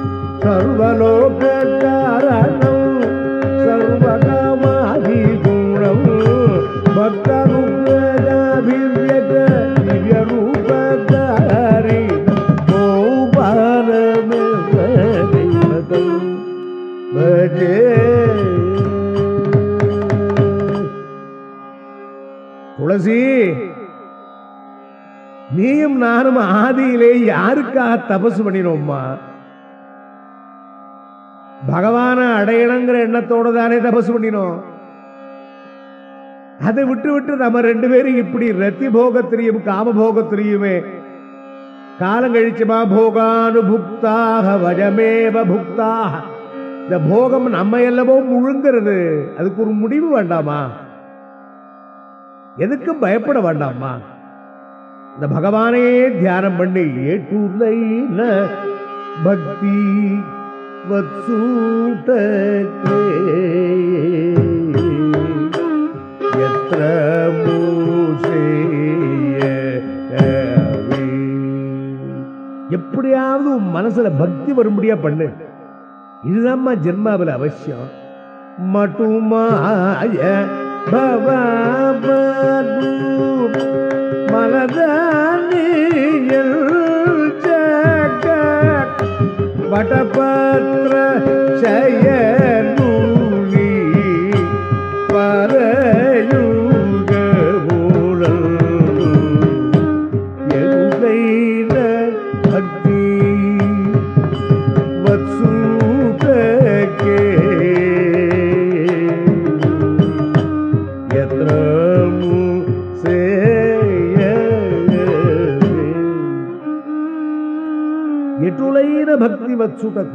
सर्वलोककारणं सर्वकामादिगुणं भक्तरूपजाभिव्यक्त दिव्यरूपधारि गोपालमेव दैवतं भजे துளசி நீயும் நானும் ஆதியிலே யாருக்காக தபசு பண்ணினோம்மா பகவான அடையணுங்கிற எண்ணத்தோட தானே தபசு பண்ணினோம் அதை விட்டு விட்டு நம்ம ரெண்டு பேரும் இப்படி ரத்தி போகத்திரியும் காம போகத்திரியுமே காலம் கழிச்சுமா போகானுபுக்தாக வஜமேவ புக்தாக இந்த போகம் நம்ம எல்லாமோ முழுங்கிறது அதுக்கு ஒரு முடிவு வேண்டாமா எதுக்கும் பயப்பட வேண்டாமா இந்த பகவானையே தியானம் பண்ணி ஏட்டுலைன பக்தி வத்சூட்டே எத்திர மூசேய கவி. எப்படியாவது உன் மனசுல பக்தி வரும்படியா பண்ணு இதுதான்மா ஜென்மாவில் அவசியம் மட்டுமாய பவமது மலதானியல் ஜக வடபத்ர செயலூலி பரயுக மூலம் எல்லைன பக்தி வத்சூதகே எத்ர எட்டுலைன பக்தி வத்சுடகு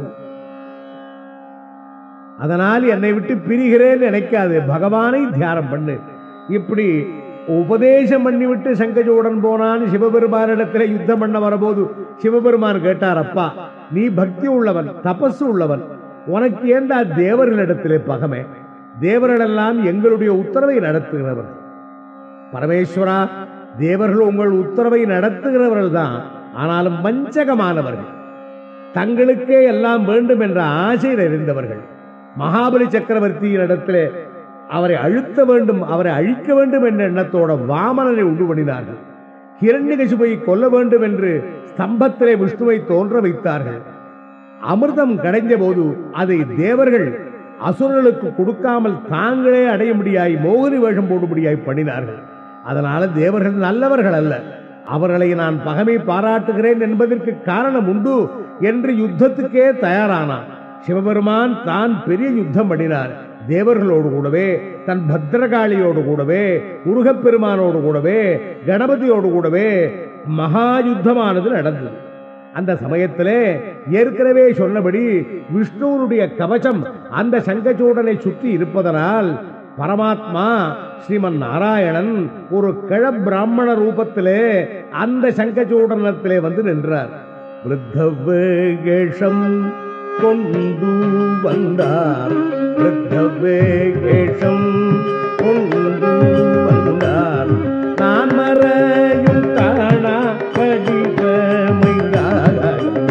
அதனால் என்னை விட்டு பிரிகிறேன் நினைக்காது பகவானை தியானம் பண்ணு இப்படி உபதேசம் பண்ணிவிட்டு சங்கஜோடன் போனான் சிவபெருமானிடத்தில் யுத்தம் பண்ண வரபோது சிவபெருமான் கேட்டார் அப்பா நீ பக்தி உள்ளவன் தபசு உள்ளவன் உனக்கு ஏண்டா தேவர்களிடத்திலே பகமை தேவர்களெல்லாம் எங்களுடைய உத்தரவை நடத்துகிறவர் பரமேஸ்வரா தேவர்கள் உங்கள் உத்தரவை நடத்துகிறவர்கள் தான் ஆனாலும் வஞ்சகமானவர்கள் தங்களுக்கே எல்லாம் வேண்டும் என்ற ஆசையில் இருந்தவர்கள் மகாபலி சக்கரவர்த்தியின் இடத்திலே அவரை அழுத்த வேண்டும் அவரை அழிக்க வேண்டும் என்ற எண்ணத்தோட வாமனனை உண்டு பண்ணினார்கள் ஹிரண்யகசிபை கொல்ல வேண்டும் என்று ஸ்தம்பத்திலே விஷ்ணுவை தோன்ற வைத்தார்கள் அமிர்தம் கிடைந்த போது அதை தேவர்கள் அசுரர்களுக்கு கொடுக்காமல் தாங்களே அடைய முடியாய் மோகினி வேஷம் போடும்படியாய் பண்ணினார்கள் அதனால தேவர்கள் நல்லவர்கள் அல்ல அவர்களை நான் பகமை பாராட்டுகிறேன் என்பதற்கு காரணம் உண்டு என்று யுத்தத்துக்கே தயாரானான் சிவபெருமான் தான் பெரிய யுத்தம் பண்ணினார் தேவர்களோடு கூடவே தன் பத்ரகாளியோடு கூடவே முருகப்பெருமானோடு கூடவே கணபதியோடு கூடவே மகா யுத்தமானது நடந்தது அந்த சமயத்திலே ஏற்கனவே சொன்னபடி விஷ்ணுவனுடைய கவசம் அந்த சங்கச்சூடனை சுற்றி இருப்பதனால் பரமாத்மா ஸ்ரீமன் நாராயணன் ஒரு கிழ பிராமண ரூபத்திலே அந்த சங்கச்சூடனத்திலே வந்து நின்றார் விருத்தவேகேஷம் கொண்டு வந்தார் விருத்தவேகேஷம் கொண்டு வந்தார் நான் மறையும் காணா படிவமைந்தார்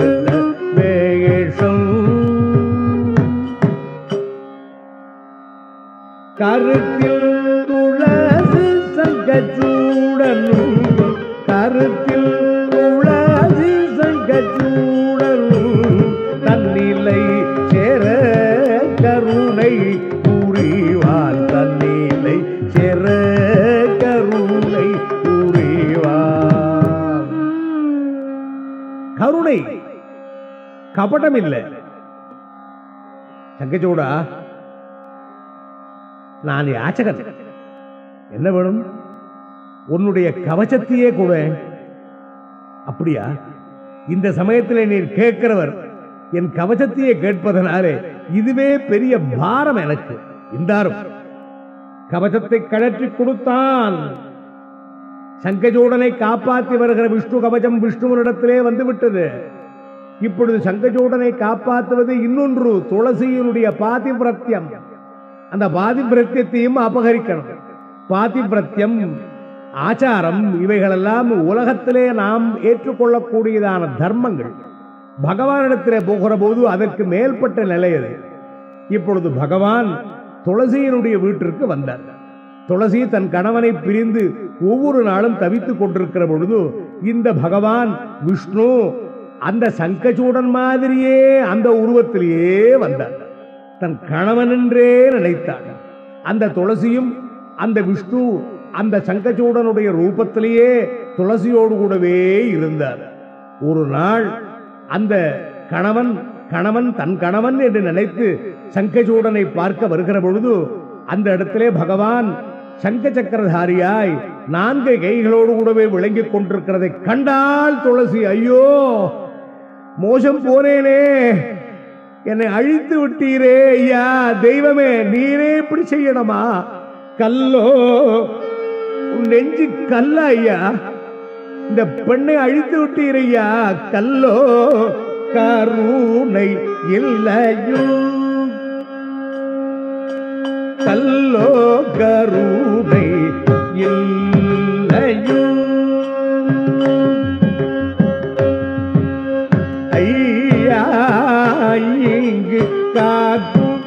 வேஷம் கருத்தில் துளசி சங்கச்சூடனும் கருத்தில் துளசி சங்கச்சூடனும் தன்னிலை சேர கருணை புரிவான் தன்னிலை சேர கருணை புரிவான் கருணை கபடம் இல்லை சங்கச்சூடா நான் யாச்சகன் என்ன வேணும் உன்னுடைய கவச்சத்தையே கூட அப்படியா இந்த சமயத்தில் நீர் கேட்கிறவர் என் கவச்சத்தையே கேட்பதனாலே இதுவே பெரிய பாரம் எனக்கு இந்தாரும் கவச்சத்தை கழற்றி கொடுத்தான் சங்கஜோடனை காப்பாற்றி வருகிற விஷ்ணு கவச்சம் விஷ்ணுவனிடத்திலே வந்து விட்டது இப்பொழுது சங்கஜோடனை காப்பாற்றுவது இன்னொன்று துளசியினுடைய பாதிவிரத்தியம் அந்த பாதிவிரத்தியத்தையும் அபகரிக்கணும் பாதிவிரத்தியம் ஆச்சாரம் இவைகளெல்லாம் உலகத்திலே நாம் ஏற்றுக்கொள்ளக்கூடியதான தர்மங்கள் பகவானிடத்திலே போகிற போது அதற்கு மேல்பட்ட நிலை அது இப்பொழுது பகவான் துளசியினுடைய வீட்டிற்கு வந்தார் துளசி தன் கணவனை பிரிந்து ஒவ்வொரு நாளும் தவித்துக் கொண்டிருக்கிற பொழுது இந்த பகவான் விஷ்ணு அந்த சங்கச்சூடன் மாதிரியே அந்த உருவத்திலேயே வந்தார் தன் கணவன் என்றே நினைத்தார் அந்த துளசியும் அந்த விஷ்ணு அந்த சங்கச்சூடனுடைய ரூபத்திலேயே துளசியோடு கூடவே இருந்தார் ஒரு நாள் அந்த கணவன் கணவன் தன் கணவன் என்று நினைத்து சங்கச்சூடனை பார்க்க வருகிற பொழுது அந்த இடத்திலே பகவான் சங்க சக்கரதாரியாய் நான்கு கைகளோடு கூடவே விளங்கிக் கொண்டிருக்கிறதை கண்டால் துளசி ஐயோ மோசம் போனேனே என்னை அழித்து விட்டீரே ஐயா தெய்வமே நீரே இப்படி செய்யணுமா கல்லோ உன் நெஞ்சு கல்ல ஐயா இந்த பெண்ணை அழித்து விட்டீர் ஐயா கல்லோ கருணை இல்லையும் கல்லோ கருணை இல்லையும் ஐயா இங்கு காக்கும்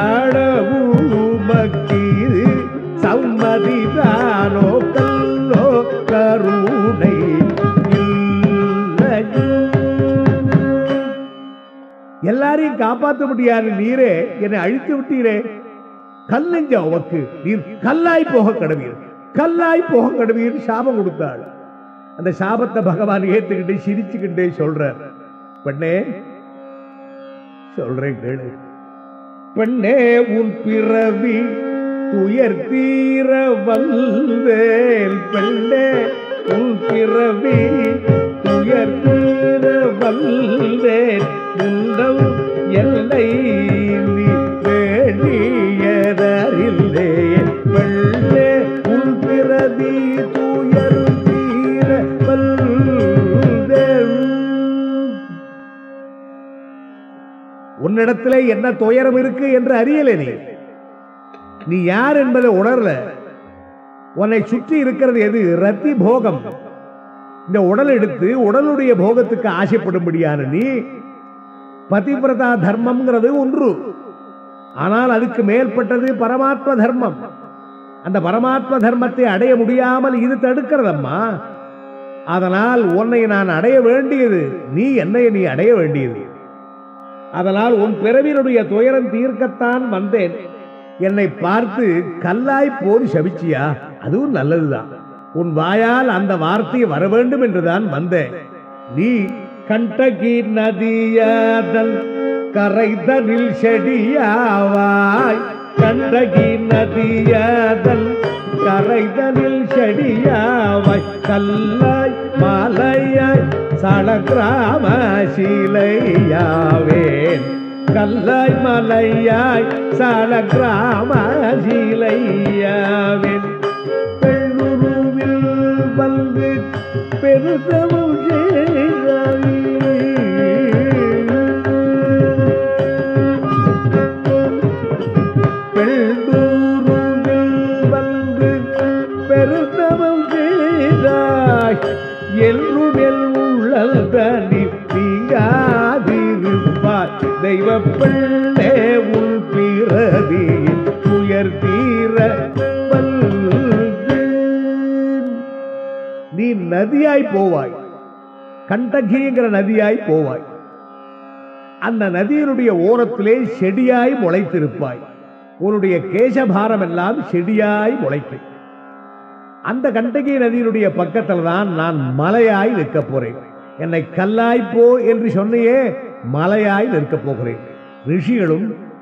கடவுமக்கீது சம்மதிதானோ கல்லோ கருணை இல்லையும் எல்லாரையும் காப்பாற்ற முடியாது நீரே என்னை அழித்து விட்டீரே கல்லெஞ்ச உமக்கு நீர் கல்லாய் போக கடவீர் கல்லாய் போக கடவீர் சாபம் கொடுத்தாள் அந்த சாபத்தை பகவான் ஏத்துக்கிட்டு சிரிச்சுக்கிட்டே சொல்றார் பெண்ணே சொல்றேன் கேளு பெண்ணே உன் பிறவி துயர் தீர வந்தேன் பெண்ணே உன் பிறவி துயர் தீர வந்தேன் உந்தம் எல்லை நீ வேண்டியதறில்லே பெண்ணே உன் பிறவி துயர் தீர வந்தேன் உன்னிடத்திலே என்ன துயரம் இருக்கு என்று அறியல நீ நீ யார் என்பதை உணரல உன்னை சுற்றி இருக்கிறது எது ரத்தி போகம் இந்த உடல் எடுத்து உடலுடைய போகத்துக்கு ஆசைப்படும்படியான நீ பதிவிரதா தர்மம்ங்கிறது ஒன்று ஆனால் அதுக்கு மேற்பட்டது பரமாத்ம தர்மம் அந்த பரமாத்ம தர்மத்தை அடைய முடியாமல் இது தடுக்கிறதம்மா அதனால் உன்னை நான் அடைய வேண்டியது நீ என்னை நீ அடைய வேண்டியது அதனால் உன் பிறவினுடைய துயரம் தீர்க்கத்தான் வந்தேன் என்னை பார்த்து கல்லாய் போர் சபிச்சியா அதுவும் நல்லதுதான் உன் வாயால் அந்த வார்த்தை வர வேண்டும் என்றுதான் வந்தேன் நீ கண்டகி நதியாதல் கரைதனில் செடியாவாய் கண்டகி நதியாதல் கரைதனில் செடியாவாய் கல்லாய் மாலையாய் சளகிராம சீலையாவேன் கல்லாய் மலையாய் சளகிராம சீலையாவேன் பெண்ணுருவில் வந்து பெருதமும் பெண்ணுருவில் வந்து பெருதமும் செய்தாய் என்றும் என் உள்ளல் தனி தீங்காதிருப்பாய் தெய்வ பிள்ளை உன் பிறவி உயர் தீர வந்து நீ நதியாய் போவாய் கண்டகிங்கிற நதியாய் போவாய் அந்த நதியினுடைய ஓரத்திலே செடியாய் முளைத்திருப்பாய் உன்னுடைய கேசபாரம் எல்லாம் செடியாய் முளைக்கும் அந்த கண்டகி நதியினுடைய பக்கத்தில் தான் நான் மலையாய் நிற்க போறேன் என்னை கல்லாய் போ என்று சொன்னையே மலையாய் நிற்க போகிறேன் ரிஷிகளும்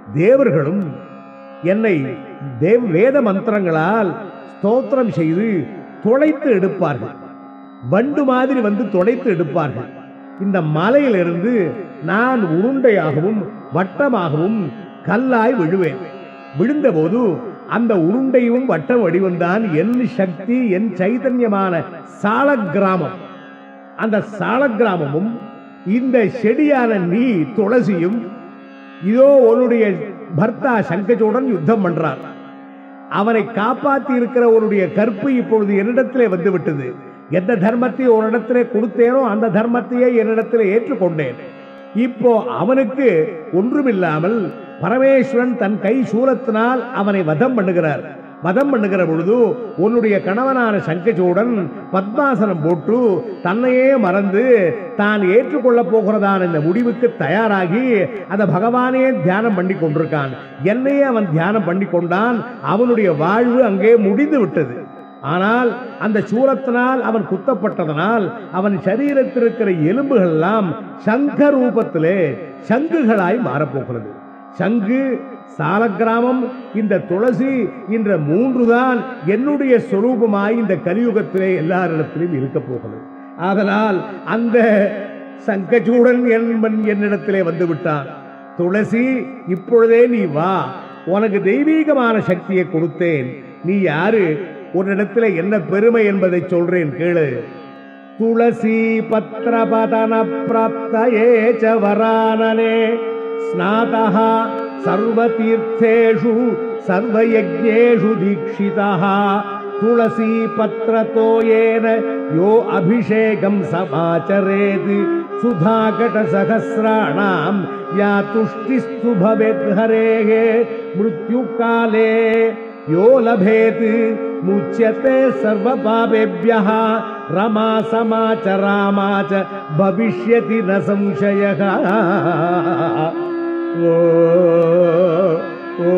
தேவர்களும் என்னை தேவ் வேத மந்திரங்களால் ஸ்தோத்திரம் செய்து துளைத்து எடுப்பார்கள் வண்டு மாதிரி வந்து துடைத்து எடுப்பார்கள் இந்த மலையிலிருந்து நான் உருண்டையாகவும் வட்டமாகவும் கல்லாய் விழுவேன் விழுந்தபோது அந்த உருண்டையும் வட்ட வடிவம்தான் என் சக்தி என் சைதன்யமான சால கிராமம் அந்த சால கிராமமும் இந்த செடியான நீ துளசியும் இதோ உன்னுடைய பர்த்தா சங்கஜுடன் யுத்தம் பண்றார் அவனை காப்பாத்தி இருக்கிறவருடைய கற்பு இப்பொழுது என்னிடத்திலே வந்து விட்டது எந்த தர்மத்தை ஒரு இடத்திலே கொடுத்தேனோ அந்த தர்மத்தையே என்னிடத்திலே ஏற்றுக்கொண்டேன் இப்போ அவனுக்கு ஒன்றுமில்லாமல் பரமேஸ்வரன் தன் கை சூலத்தினால் அவனை வதம் பண்ணுகிறார் வதம் பண்ணுகிற பொழுது உன்னுடைய கணவனான சங்கச்சூடன் பத்மாசனம் போட்டு தன்னையே மறந்து தான் ஏற்றுக்கொள்ளப் போகிறதான இந்த முடிவுக்கு தயாராகி அந்த பகவானே தியானம் பண்ணி கொண்டிருக்கான் என்னையே அவன் தியானம் பண்ணி கொண்டான் அவனுடைய வாழ்வு அங்கே முடிந்து விட்டது ஆனால் அந்த சூரத்தினால் அவன் குத்தப்பட்டதனால் அவன் சரீரத்தில் இருக்கிற எலும்புகள் எல்லாம் சங்க ரூபத்திலே சங்குகளாய் மாறப்போகிறது சங்கு சாலக்கிராமம் இந்த துளசி என்ற மூன்றுதான் என்னுடைய சொரூபமாய் இந்த கலியுகத்திலே எல்லாரிடத்திலும் இருக்க போகிறது ஆதலால் அந்த சங்கச்சூடன் என்பன் என்னிடத்திலே வந்து விட்டான் துளசி இப்பொழுதே நீ வா உனக்கு தெய்வீகமான சக்தியை கொடுத்தேன் நீ யாரு உன்னிடத்துல என்ன பெருமை என்பதை சொல்றேன் கேளு துளசி பத்திரபதன பிராப்தயே ச வரானனே ஸ்நாதः सर्वतीर्थेषु सर्वयज्ञेषु दीक्षितः तुलसी पत्रतो येन यो अभिषेकं समाचरेत् सुधाकटसहस्राणां या तुष्टिस्तु भवेद्हरेः मृत्युकाले यो लभेत् मुच्यते सर्वपापेभ्यः रमा समाच रामा च भविष्यति न संशयः ओ, ओ,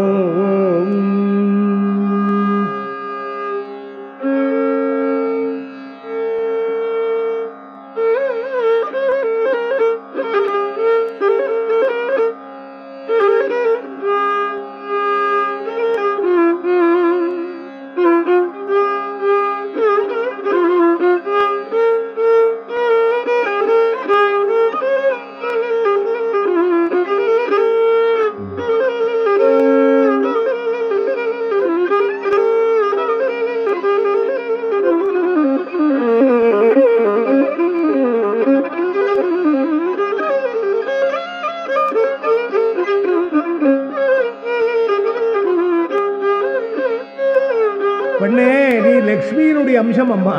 பெண்ணே நீ லக்ஷ்மியினுடைய அம்சம் அம்மா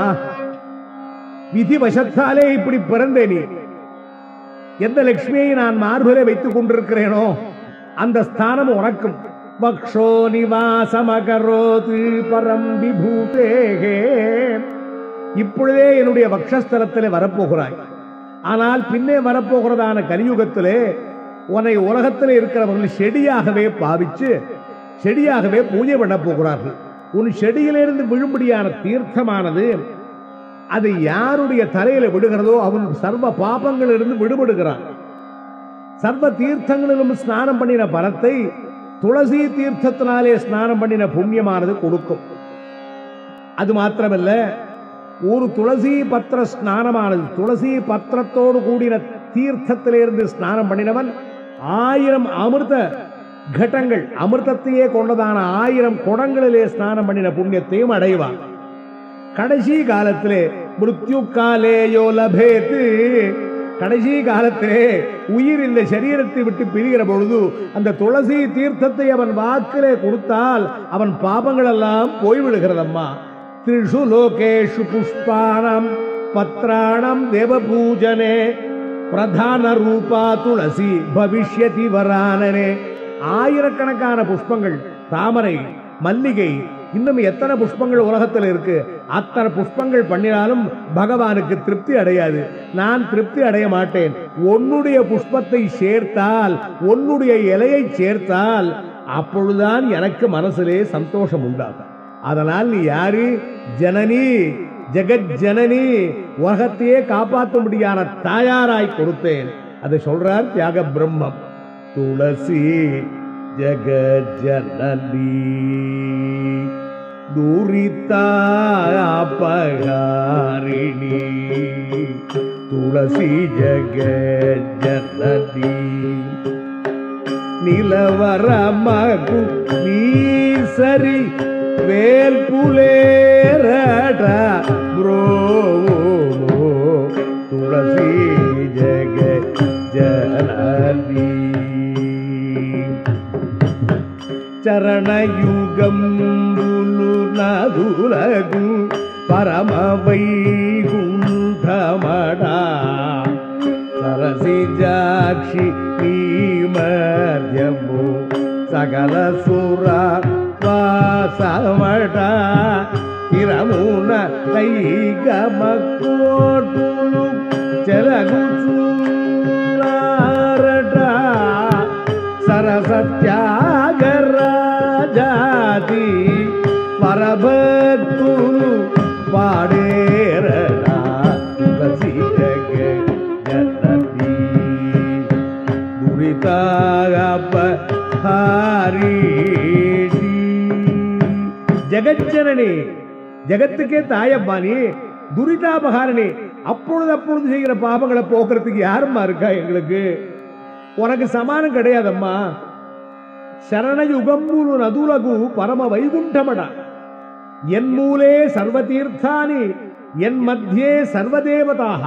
விதி வசத்தாலே இப்படி பிறந்தே நீ எந்த லக்ஷ்மியை நான் மார்பிலே வைத்துக் கொண்டிருக்கிறேனோ அந்த ஸ்தானம் உனக்கும் வக்ஷோ நிவாசமகரோது பரம் விபூதேகே இப்பொழுதே என்னுடைய வக்ஷஸ்தலத்திலே வரப்போகிறாய் ஆனால் பின்னே வரப்போகிறதான கலியுகத்திலே உன்னை உலகத்தில் இருக்கிறவர்கள் செடியாகவே பாவிச்சு செடியாகவே பூஜை பண்ண போகிறார்கள் உன் செடியிலிருந்து விழும்படியான தீர்த்தமானது அது யாருடைய தலையில விடுகிறதோ அவன் சர்வ பாபங்களிலிருந்து விடுபடுகிறான் சர்வ தீர்த்தங்களிலும் ஸ்நானம் பண்ணின பலத்தை துளசி தீர்த்தத்தினாலே ஸ்நானம் பண்ணின புண்ணியமானது கொடுக்கும் அது மாத்திரமல்ல ஒரு துளசி பத்திர ஸ்நானமானது துளசி பத்திரத்தோடு கூடின தீர்த்தத்திலிருந்து ஸ்நானம் பண்ணினவன் ஆயிரம் அமிர்த கடங்கள் அமிர்தத்தையே கொண்டதான ஆயிரம் குடங்களிலே ஸ்நானம் பண்ணின புண்ணியத்தையும் அடைவான் கடைசி காலத்திலே மிருத்யு காலேயோ லபேத்து கடைசி காலத்திலே உயிர் இந்த சரீரத்தை விட்டு பிரிகிற பொழுது அந்த துளசி தீர்த்தத்தை அவன் வாக்கிலே கொடுத்தால் அவன் பாபங்கள் எல்லாம் போய்விடுகிறதம்மா திரிஷு லோகேஷு புஷ்பாணம் பத்ராணம் தேவபூஜனே பிரதான ரூபா துளசி பவிஷ்யதி வரானனே ஆயிரக்கணக்கான புஷ்பங்கள் தாமரை மல்லிகை இன்னும் எத்தனை புஷ்பங்கள் உலகத்தில் இருக்கு அத்தனை புஷ்பங்கள் பண்ணினாலும் பகவானுக்கு திருப்தி அடையாது நான் திருப்தி அடைய மாட்டேன் உன்னுடைய புஷ்பத்தை சேர்த்தால் உன்னுடைய இலையை சேர்த்தால் அப்பொழுதுதான் எனக்கு மனசிலே சந்தோஷம் உண்டாகும் அதனால் நீ யாரு ஜனனி ஜெகத் ஜனனி உலகத்தையே காப்பாற்றும்படியான தாயாராய் கொடுத்தேன் அதை சொல்றார் தியாக பிரம்மம் ತುಳಸಿ ಜಗಜ್ಜನನಿ ದುರಿತಾಪಹಾರಿಣಿ ತುಳಸಿ ಜಗಜ್ಜನನಿ நிலவர மகு நீசரி வேல் புலேரட ப்ரோ துளசி ஜெக ஜனனி చరణయుగం నదులకు పరమ వైకుంఠమడా సరసిజాక్షి నీ మధ్యము సకల సుర వాసమట తిరమున దైగమకోటులు చెలగుచున్నారట సరసత్యాగరాజాతి పరభక్తులు పాడేరడా తులసి జగ జనని దురితాగప హారీటి ஜெகஜனனி ஜெகத்துக்கே தாயம்மா நீ துரிதாபகாரணி அப்பொழுது அப்பொழுது செய்கிற பாபங்களை போக்குறதுக்கு யாரும்மா இருக்கா எங்களுக்கு உனக்கு சமானம் கிடையாதம்மா శరణయుగంబులు నదులకు పరమ వైకుంఠమడ ఎన్మూలే సర్వతీర్థాని ఎన్మధ్యే సర్వదేవతాః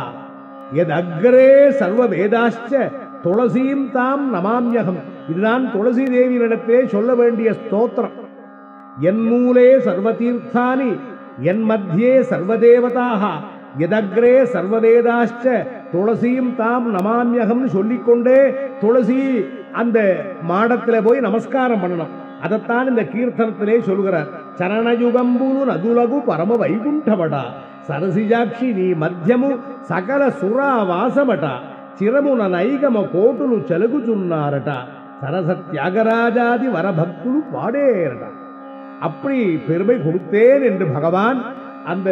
యదగ్రే సర్వవేదాశ్చ துளசியும் தாம் நமாம்யகம் இதுதான் துளசி தேவியினிடத்தே சொல்ல வேண்டிய ஸ்தோத்திரம் என் மூலே சர்வதீர்த்தானி என் மத்தியே சர்வதேவதாக எதக்ரே சர்வவேதாஷ்ட துளசியும் தாம் நமாமியகம்னு சொல்லிக்கொண்டே துளசி அந்த மாடத்துல போய் நமஸ்காரம் பண்ணணும் அதைத்தான் இந்த கீர்த்தனத்திலே சொல்கிறார் சரணயுகம்புலு நதுலகு பரம வைகுண்டமடா సరసిజాక్షి నీ మధ్యము సకల సురా వాసమట చిరమున నైగమ కోటులు చెలుగుచున్నారట సరస త్యాగరాజాది వరభక్తులు పాడేరట அப்படி பெருமை கொடுத்தேன் என்று பகவான் அந்த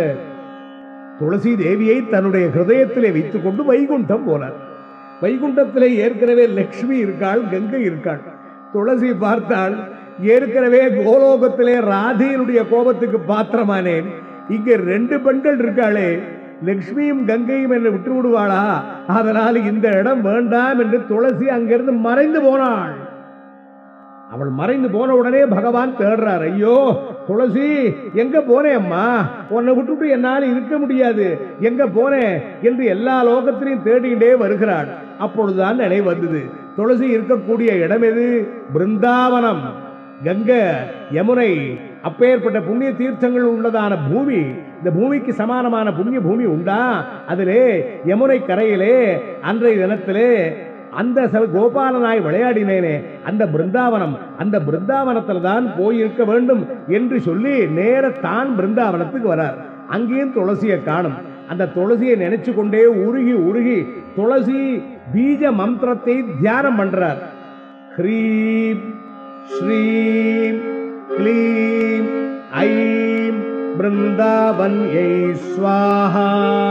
துளசி தேவியை தன்னுடைய ஹிருதயத்திலே வைத்துக் கொண்டு வைகுண்டம் போனார் வைகுண்டத்திலே ஏற்கனவே லக்ஷ்மி இருக்காள் கங்கை இருக்காள் துளசி பார்த்தாள் ஏற்கனவே கோலோகத்திலே ராதையினுடைய கோபத்துக்கு பாத்திரமானேன் இங்க ரெண்டு பெண்கள் இருக்காளே லக்ஷ்மியும் கங்கையும் என்னை விட்டு விடுவாளா அதனால் இந்த இடம் வேண்டாம் என்று துளசி அங்கிருந்து மறைந்து போனாள் அவள் மறைந்து போன உடனே பகவான் தேடுறார் ஐயோ துளசி எங்க போனேன் அம்மா உன்னை விட்டுட்டு என்னால் இருக்க முடியாது எங்க போனேன் என்று எல்லா லோகத்திலையும் தேடிக்கிட்டே வருகிறாள் அப்பொழுதுதான் நினைவு வந்தது துளசி இருக்கக்கூடிய இடம் எது பிருந்தாவனம் கங்க யமுனை அப்பேற்பட்ட புண்ணிய தீர்த்தங்கள் உள்ளதான பூமி இந்த பூமிக்கு சமானமான புண்ணிய பூமி உண்டா அதிலே யமுனை கரையிலே அன்றைய தினத்திலே அந்த ச- கோபாலனாய் விளையாடினேனே அந்த பிருந்தாவனம் அந்த பிருந்தாவனத்தில் தான் போயிருக்க வேண்டும் என்று சொல்லி நேர தான் பிருந்தாவனத்துக்கு வரார் அங்கேயும் துளசியை காணும் அந்த துளசியை நினைச்சு கொண்டே உருகி உருகி துளசி பீஜ மந்திரத்தை தியானம் பண்றார் ஹ்ரீம் ஸ்ரீம் க்ளீம் ஐம் பிருந்தாவன்யை ஸ்வாஹா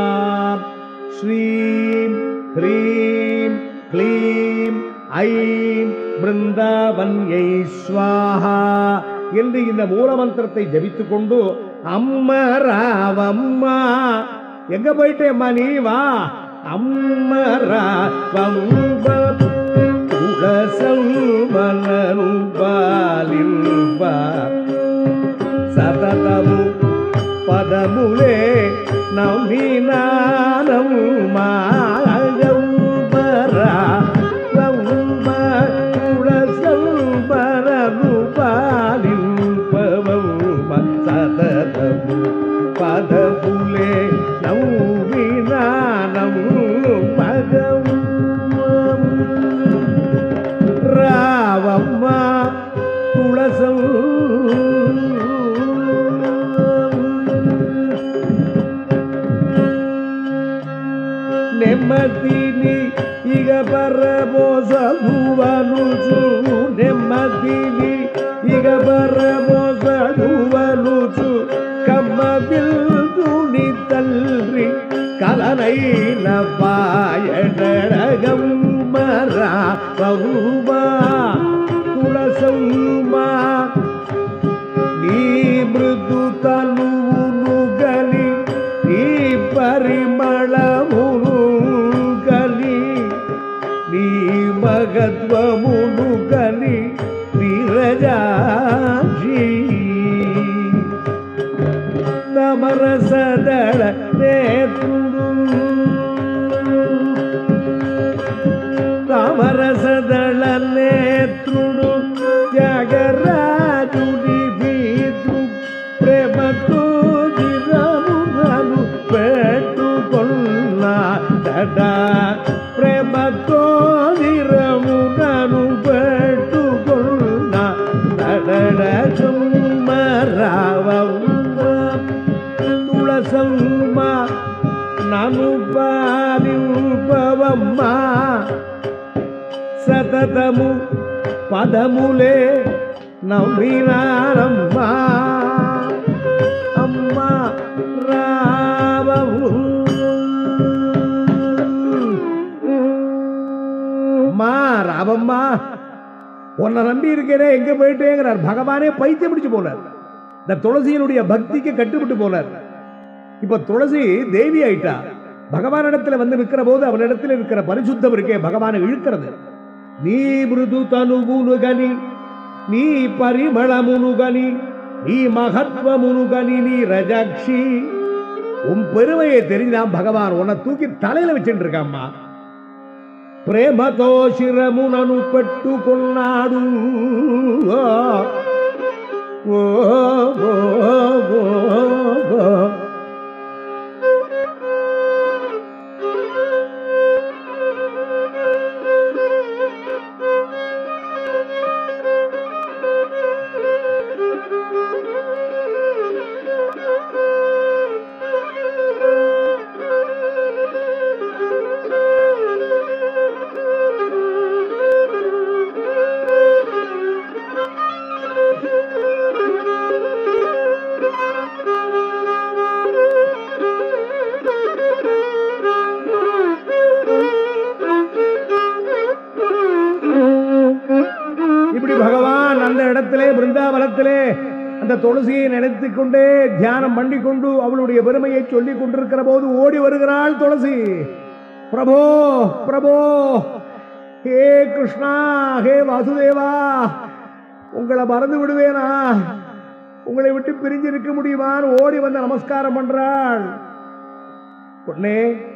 ஸ்ரீம் ஹ்ரீம் க்ளீம் ஐம் பிருந்தாவன்யை ஸ்வாஹா என்று இந்த மூலமந்திரத்தை ஜபித்துக் கொண்டு அம்மா ராவம்மா எங்க போயிட்டேம்மா நீ வா அம்மா ராவம்மா துளசல்வனும் பாலில் வா సతతము పదములే నవీనానం మాయౌబరా సతతము పదములే నవీనానం మగము రావమ్మ తుళసం నెమ్మదిని ఇక పరమోసనువనుచు నెమ్మదిని ఇక పరమోసనువనుచు కమ్మ బిల్దుని తల్లి కలనైన పాయడగం మరా బహుమా ತುಳಸಮ್ಮ ನೀ ಮೃದು ತನುವುನು ಗಲಿ ನೀ ಪರಿಮಳమును గలి నీ మగత్వమును గలి నీరజాక్షి నమరసదళ నేత్రుడు నమరసదళ నేత్రుడు త్యాగరాజుని బీదు ప్రేమతో జిరమునను పెట్టుకున్న దడ ప్రేమతో జిరమునను పెట్టుకున్న దడ చుమ్మరావమ్మ తుళసమ్మ నను పాలింపవమ్మా సతతము పదములే నవ్వినారమ్మా అమ్మా రావము அம்மா ராவம்மா உன்னை நம்பி இருக்கிறே எங்க போயிட்டேங்கிறார் பகவானே பைத்தியம் பிடிச்சு போனார் இந்த துளசியினுடைய பக்திக்கு கட்டுப்பட்டு போனார் இப்ப துளசி தேவி ஆயிட்டா பகவானிடத்துல வந்து நிற்கிற போது அவனிடத்தில் இருக்கிற பரிசுத்தம் இருக்கே பகவானை இழுக்கிறது நீ மிருது தனுகுனுகனி நீ பரிமளமுனுகனி நீ மகத்வமுனுகனி நீ ரஜாக்ஷி உன் பெருமையை தெரிஞ்சான் பகவான் உன்னை தூக்கி தலையில வச்சுட்டு இருக்காம்மா ప్రేమతో శిరమునను పెట్టుకున్నాడు ఓ, ఓ, ఓ, ఓ, ఓ. இப்படி பகவான் அந்த இடத்திலே பிருந்தாவனத்திலே அந்த துளசியை நினைத்துக் கொண்டே தியானம் பண்ணிக்கொண்டு அவளுடைய பெருமையை சொல்லிக் கொண்டிருக்கிற போது ஓடி வருகிறாள் துளசி பிரபோ பிரபோ ஹே கிருஷ்ணா ஹே வாசுதேவா உங்களை மறந்து விடுவேனா உங்களை விட்டு பிரிஞ்சு இருக்க முடியுமான்னு ஓடி வந்து நமஸ்காரம் பண்றாள் பொண்ணே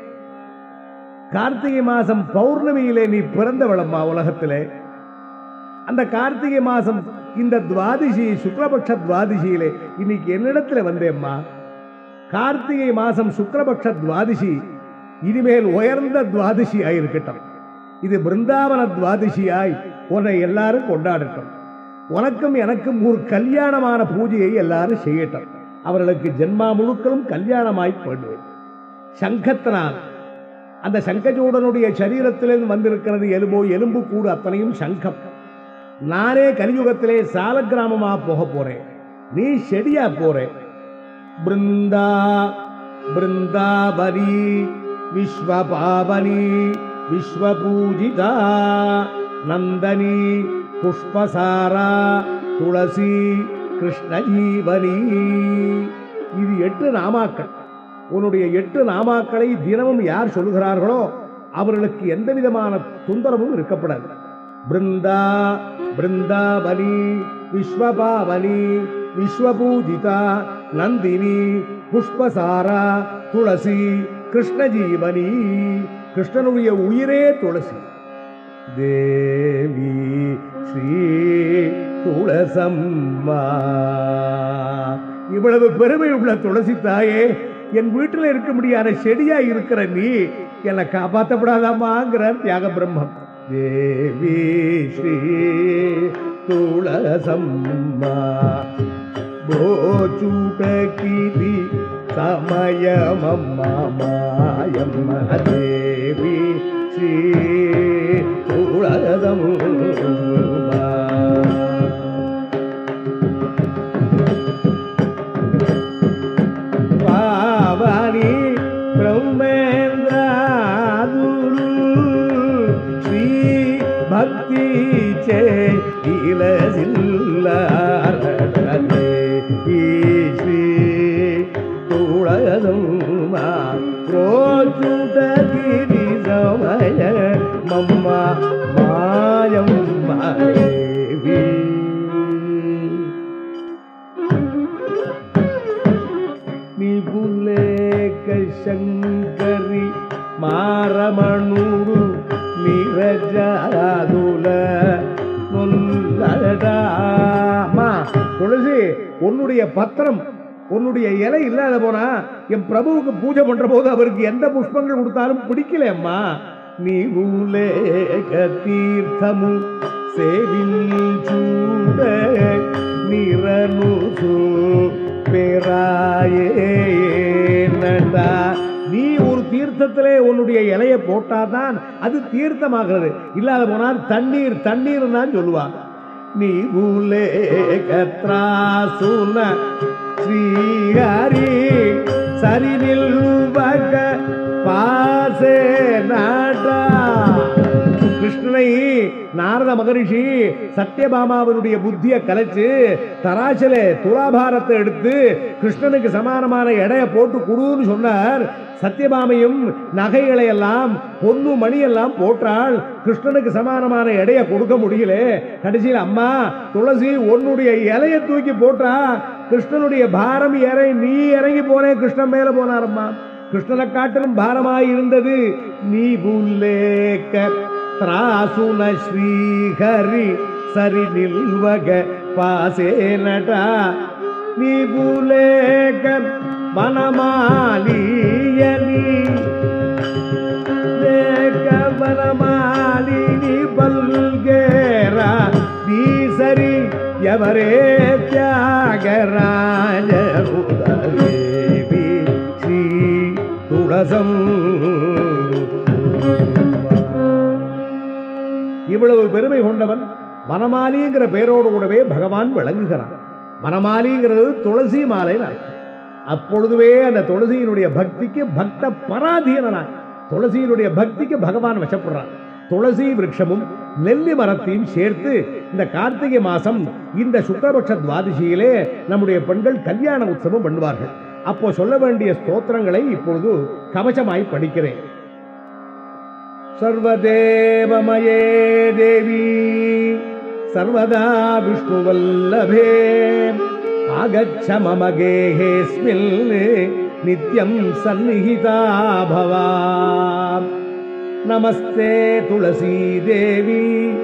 கார்த்திகை மாசம் பௌர்ணமியிலே நீ பிறந்தவளம்மா உலகத்திலே அந்த கார்த்திகை மாசம் இந்த துவாதிசி சுக்லபக்ஷ துவாதிசியிலே இன்னைக்கு என்னிடத்துல வந்தேம்மா கார்த்திகை மாசம் சுக்லபக்ஷ துவாதிசி இனிமேல் உயர்ந்த துவாதிசியாய் இருக்கட்டும் இது பிருந்தாவன துவாதிசியாய் உன்னை எல்லாரும் கொண்டாடட்டும் உனக்கும் எனக்கும் ஒரு கல்யாணமான பூஜையை எல்லாரும் செய்யட்டும் அவர்களுக்கு ஜென்மா முழுக்களும் கல்யாணமாய் போடுவேன் சங்கத்தினால் அந்த சங்கஜோடனுடைய சரீரத்திலிருந்து வந்திருக்கிறது எலும்போ எலும்பு கூடு அத்தனையும் சங்கம் நானே கலியுகத்திலே சால கிராமமா போக போறேன் நீ செடியா போற பிருந்தா பிருந்தாபரி விஸ்வபாவனி விஸ்வபூஜிதா நந்தனி புஷ்பசாரா துளசி கிருஷ்ணஜீவனி இது எட்டு நாமாக்கள் உன்னுடைய எட்டு நாமாக்களை தினமும் யார் சொல்லுகிறார்களோ அவர்களுக்கு எந்த விதமான தொந்தரவும் இருக்கப்படாது பிருந்தா பிருந்தாவனி விஸ்வபாவனி விஸ்வபூஜிதா நந்தினி புஷ்பசாரா துளசி கிருஷ்ணஜீவனி கிருஷ்ணனுடைய உயிரே துளசி தேவி ஸ்ரீ துளசம்மா இவ்வளவு பெருமை உள்ள துளசி தாயே என் வீட்டில் இருக்க முடியாத செடியா இருக்கிற நீ என்னை காப்பாற்றப்படாதாமாங்கிறார் தியாக பிரம்மம் தேவி ஸ்ரீ துளசம்மா భోచూటకిది సమయమమ్మ మాయమ్మ దేవి శ్రీ తుళదము పావని బ్రహ్మేంద్రాదులు శ్రీ భక్తి చే ரோச்சுடகிரி சமய மம்மா மாயம் தேவி నిబులేక శంకరి మారమణుడు నిరజాదుల நொல்லடாமா துளசி உன்னுடைய பத்திரம் உன்னுடைய இலை இல்லாத போனா என் பிரபுவுக்கு பூஜை பண்ற போது அவருக்கு எந்த புஷ்பங்கள் கொடுத்தாலும் பிடிக்கல அம்மா நீ ஊலேக தீர்த்தமு சேவிஞ்சூட நிரனுசு பெறாயே நடா நீ ஒரு தீர்த்தத்திலே உன்னுடைய இலையை போட்டாதான் அது தீர்த்தமாகிறது இல்லாத போனால் தண்ணீர் தண்ணீர் தான் சொல்லுவா நீ ஊலே கத்ராசுன ஸ்ரீஹரி சரி நில்வக பாசே நாடா கிருஷ்ணனை நாரத மகரிஷி சத்யபாமாவனுடைய புத்தியை கலைச்சு தராசில துலாபாரத்தை எடுத்து கிருஷ்ணனுக்கு சமானமான எடைய போட்டு குடுன்னு சொன்னார் சத்யபாமையும் நகைகளை எல்லாம் பொண்ணு மணி எல்லாம் போட்டால் கிருஷ்ணனுக்கு சமானமான எடைய கொடுக்க முடியல கடைசியில் அம்மா துளசி உன்னுடைய இலைய தூக்கி போட்டா கிருஷ்ணனுடைய பாரம் இறை நீ இறங்கி போனே கிருஷ்ணன் மேல போனாரம்மா கிருஷ்ணனை காட்டிலும் பாரமாய் இருந்தது நீ புல்லேக்க த்ராசுன ஸ்ரீஹரி சரி நில்வக பாசே நடா நீ புலேக வனமாலியனி ಲೇಕ ವನಮಾಲಿನಿ ಬಲ್ಗೇರ ಬೀಸರಿ ಯವರೇ ತ್ಯಾಗರಾಜ ದೇವಿ ಶ್ರೀ துளசம் இவ்வளவு பெருமை கொண்டவன் வனமாலிங்கிற பெயரோடு கூடவே பகவான் விளங்குகிறான் வனமாலிங்கிறது துளசி மாலைன்னு அர்த்தம் அப்பொழுதுவே அந்த துளசியினுடைய பக்திக்கு பக்த பராதீனனாய் துளசியினுடைய பக்திக்கு பகவான் வசப்படுறான் துளசி விருட்சமும் நெல்லி மரத்தையும் சேர்த்து இந்த கார்த்திகை மாசம் இந்த சுக்லபக்ஷ துவாதசியிலே நம்முடைய பெண்கள் கல்யாண உற்சவம் பண்ணுவார்கள் அப்போ சொல்ல வேண்டிய ஸ்தோத்திரங்களை இப்பொழுது கவசமாய் படிக்கிறேன் சர்வதேவமயே தேவி சர்வதா விஷ்ணுவல்லபே ஆகச்ச மம கேஹேஸ்மில் நித்யம் சந்நிஹிதா பவா நமஸ்தே துளசி தேவி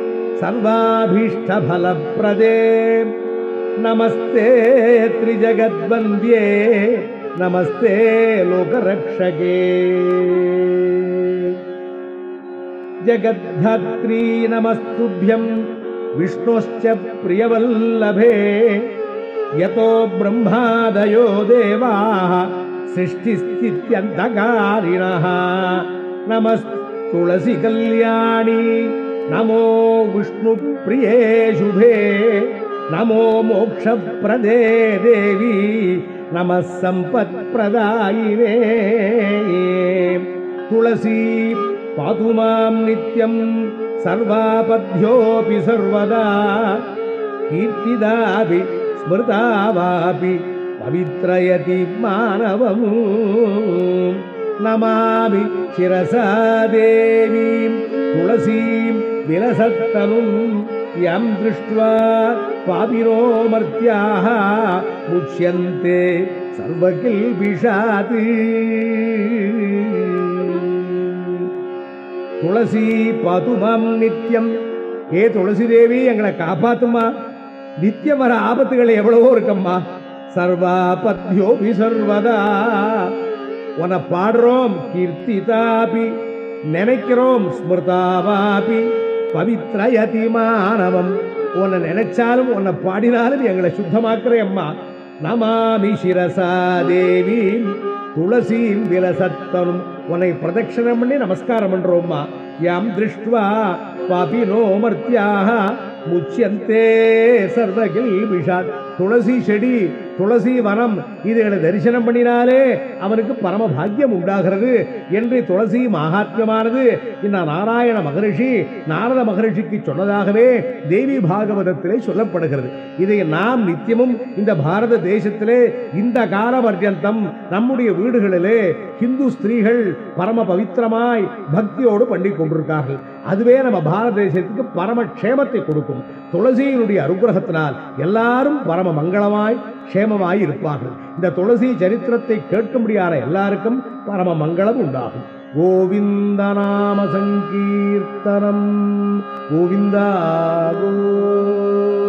சர்வாபீஷ்டபலப்பிரதே நமஸ்தே த்ரிஜகத்வந்தியே நமஸ்தே லோகரக்ஷகே जगद्धात्री नमस्तुभ्यं विष्णोश्च प्रियवल्लभे यतो ब्रह्मादयो देवाः सृष्टिस्थित्यन्तकारिणः नमस्तुलसिकल्याणी नमो विष्णुप्रिये शुभे नमो मोक्षप्रदे देवी नमः सम्पत्प्रदायिने तुलसी पातु मां नित्यं सर्वापद्योऽपि सर्वदा कीर्तिदापि स्मृता वापि पवित्रयति मानवम् नमामि शिरसा देवीं तुलसीं विलसत्तनुं यं दृष्ट्वा पापिनो मर्त्याः मुच्यन्ते सर्वकिल्बिषात् துளசி பாதுமாம் நித்தியம் ஏ துளசி தேவி எங்களை காப்பாத்துமா நித்தியம் வர ஆபத்துகள் எவ்வளவோ இருக்கம்மா சர்வா பத்யோபி சர்வதா உன பாடுறோம் கீர்த்திதாபி நினைக்கிறோம் ஸ்மிருதாவாபி பவித்ரயதி மானவம் உன்னை நினைச்சாலும் உன்னை பாடினாலும் எங்களை சுத்தமாக்குற அம்மா நமாமி சிரசா தேவி துளசீம் விலசத்தனும் உன்னை பிரதட்சணம் பண்ணி நமஸ்காரம் பண்றோம்மா யாம் திருஷ்டுவா பாபினோ மர்த்தியாக முச்சியந்தே சர்வகில் விஷாத் துளசி செடி துளசி வனம் இதுகளை தரிசனம் பண்ணினாலே அவனுக்கு பரம பாக்கியம் உண்டாகிறது என்று துளசி மகாத்மியமானது இந்த நாராயண மகரிஷி நாரத மகரிஷிக்கு சொன்னதாகவே தேவி பாகவதத்திலே சொல்லப்படுகிறது இதை நாம் நித்தியமும் இந்த பாரத தேசத்திலே இந்த கால பர்யந்தம் நம்முடைய வீடுகளிலே இந்து ஸ்திரீகள் பரம பவித்திரமாய் பக்தியோடு பண்ணி கொண்டிருக்கார்கள் அதுவே நம்ம பாரத தேசத்துக்கு பரம க்ஷேமத்தை கொடுக்கும் துளசியினுடைய அனுகிரகத்தினால் எல்லாரும் பரம மங்களமாய் க்ஷேமமாய் இருப்பார்கள் இந்த துளசி சரித்திரத்தை கேட்கும்படியான எல்லாருக்கும் பரம மங்களம் உண்டாகும் கோவிந்த நாம சங்கீர்த்தனம் கோவிந்தா கோ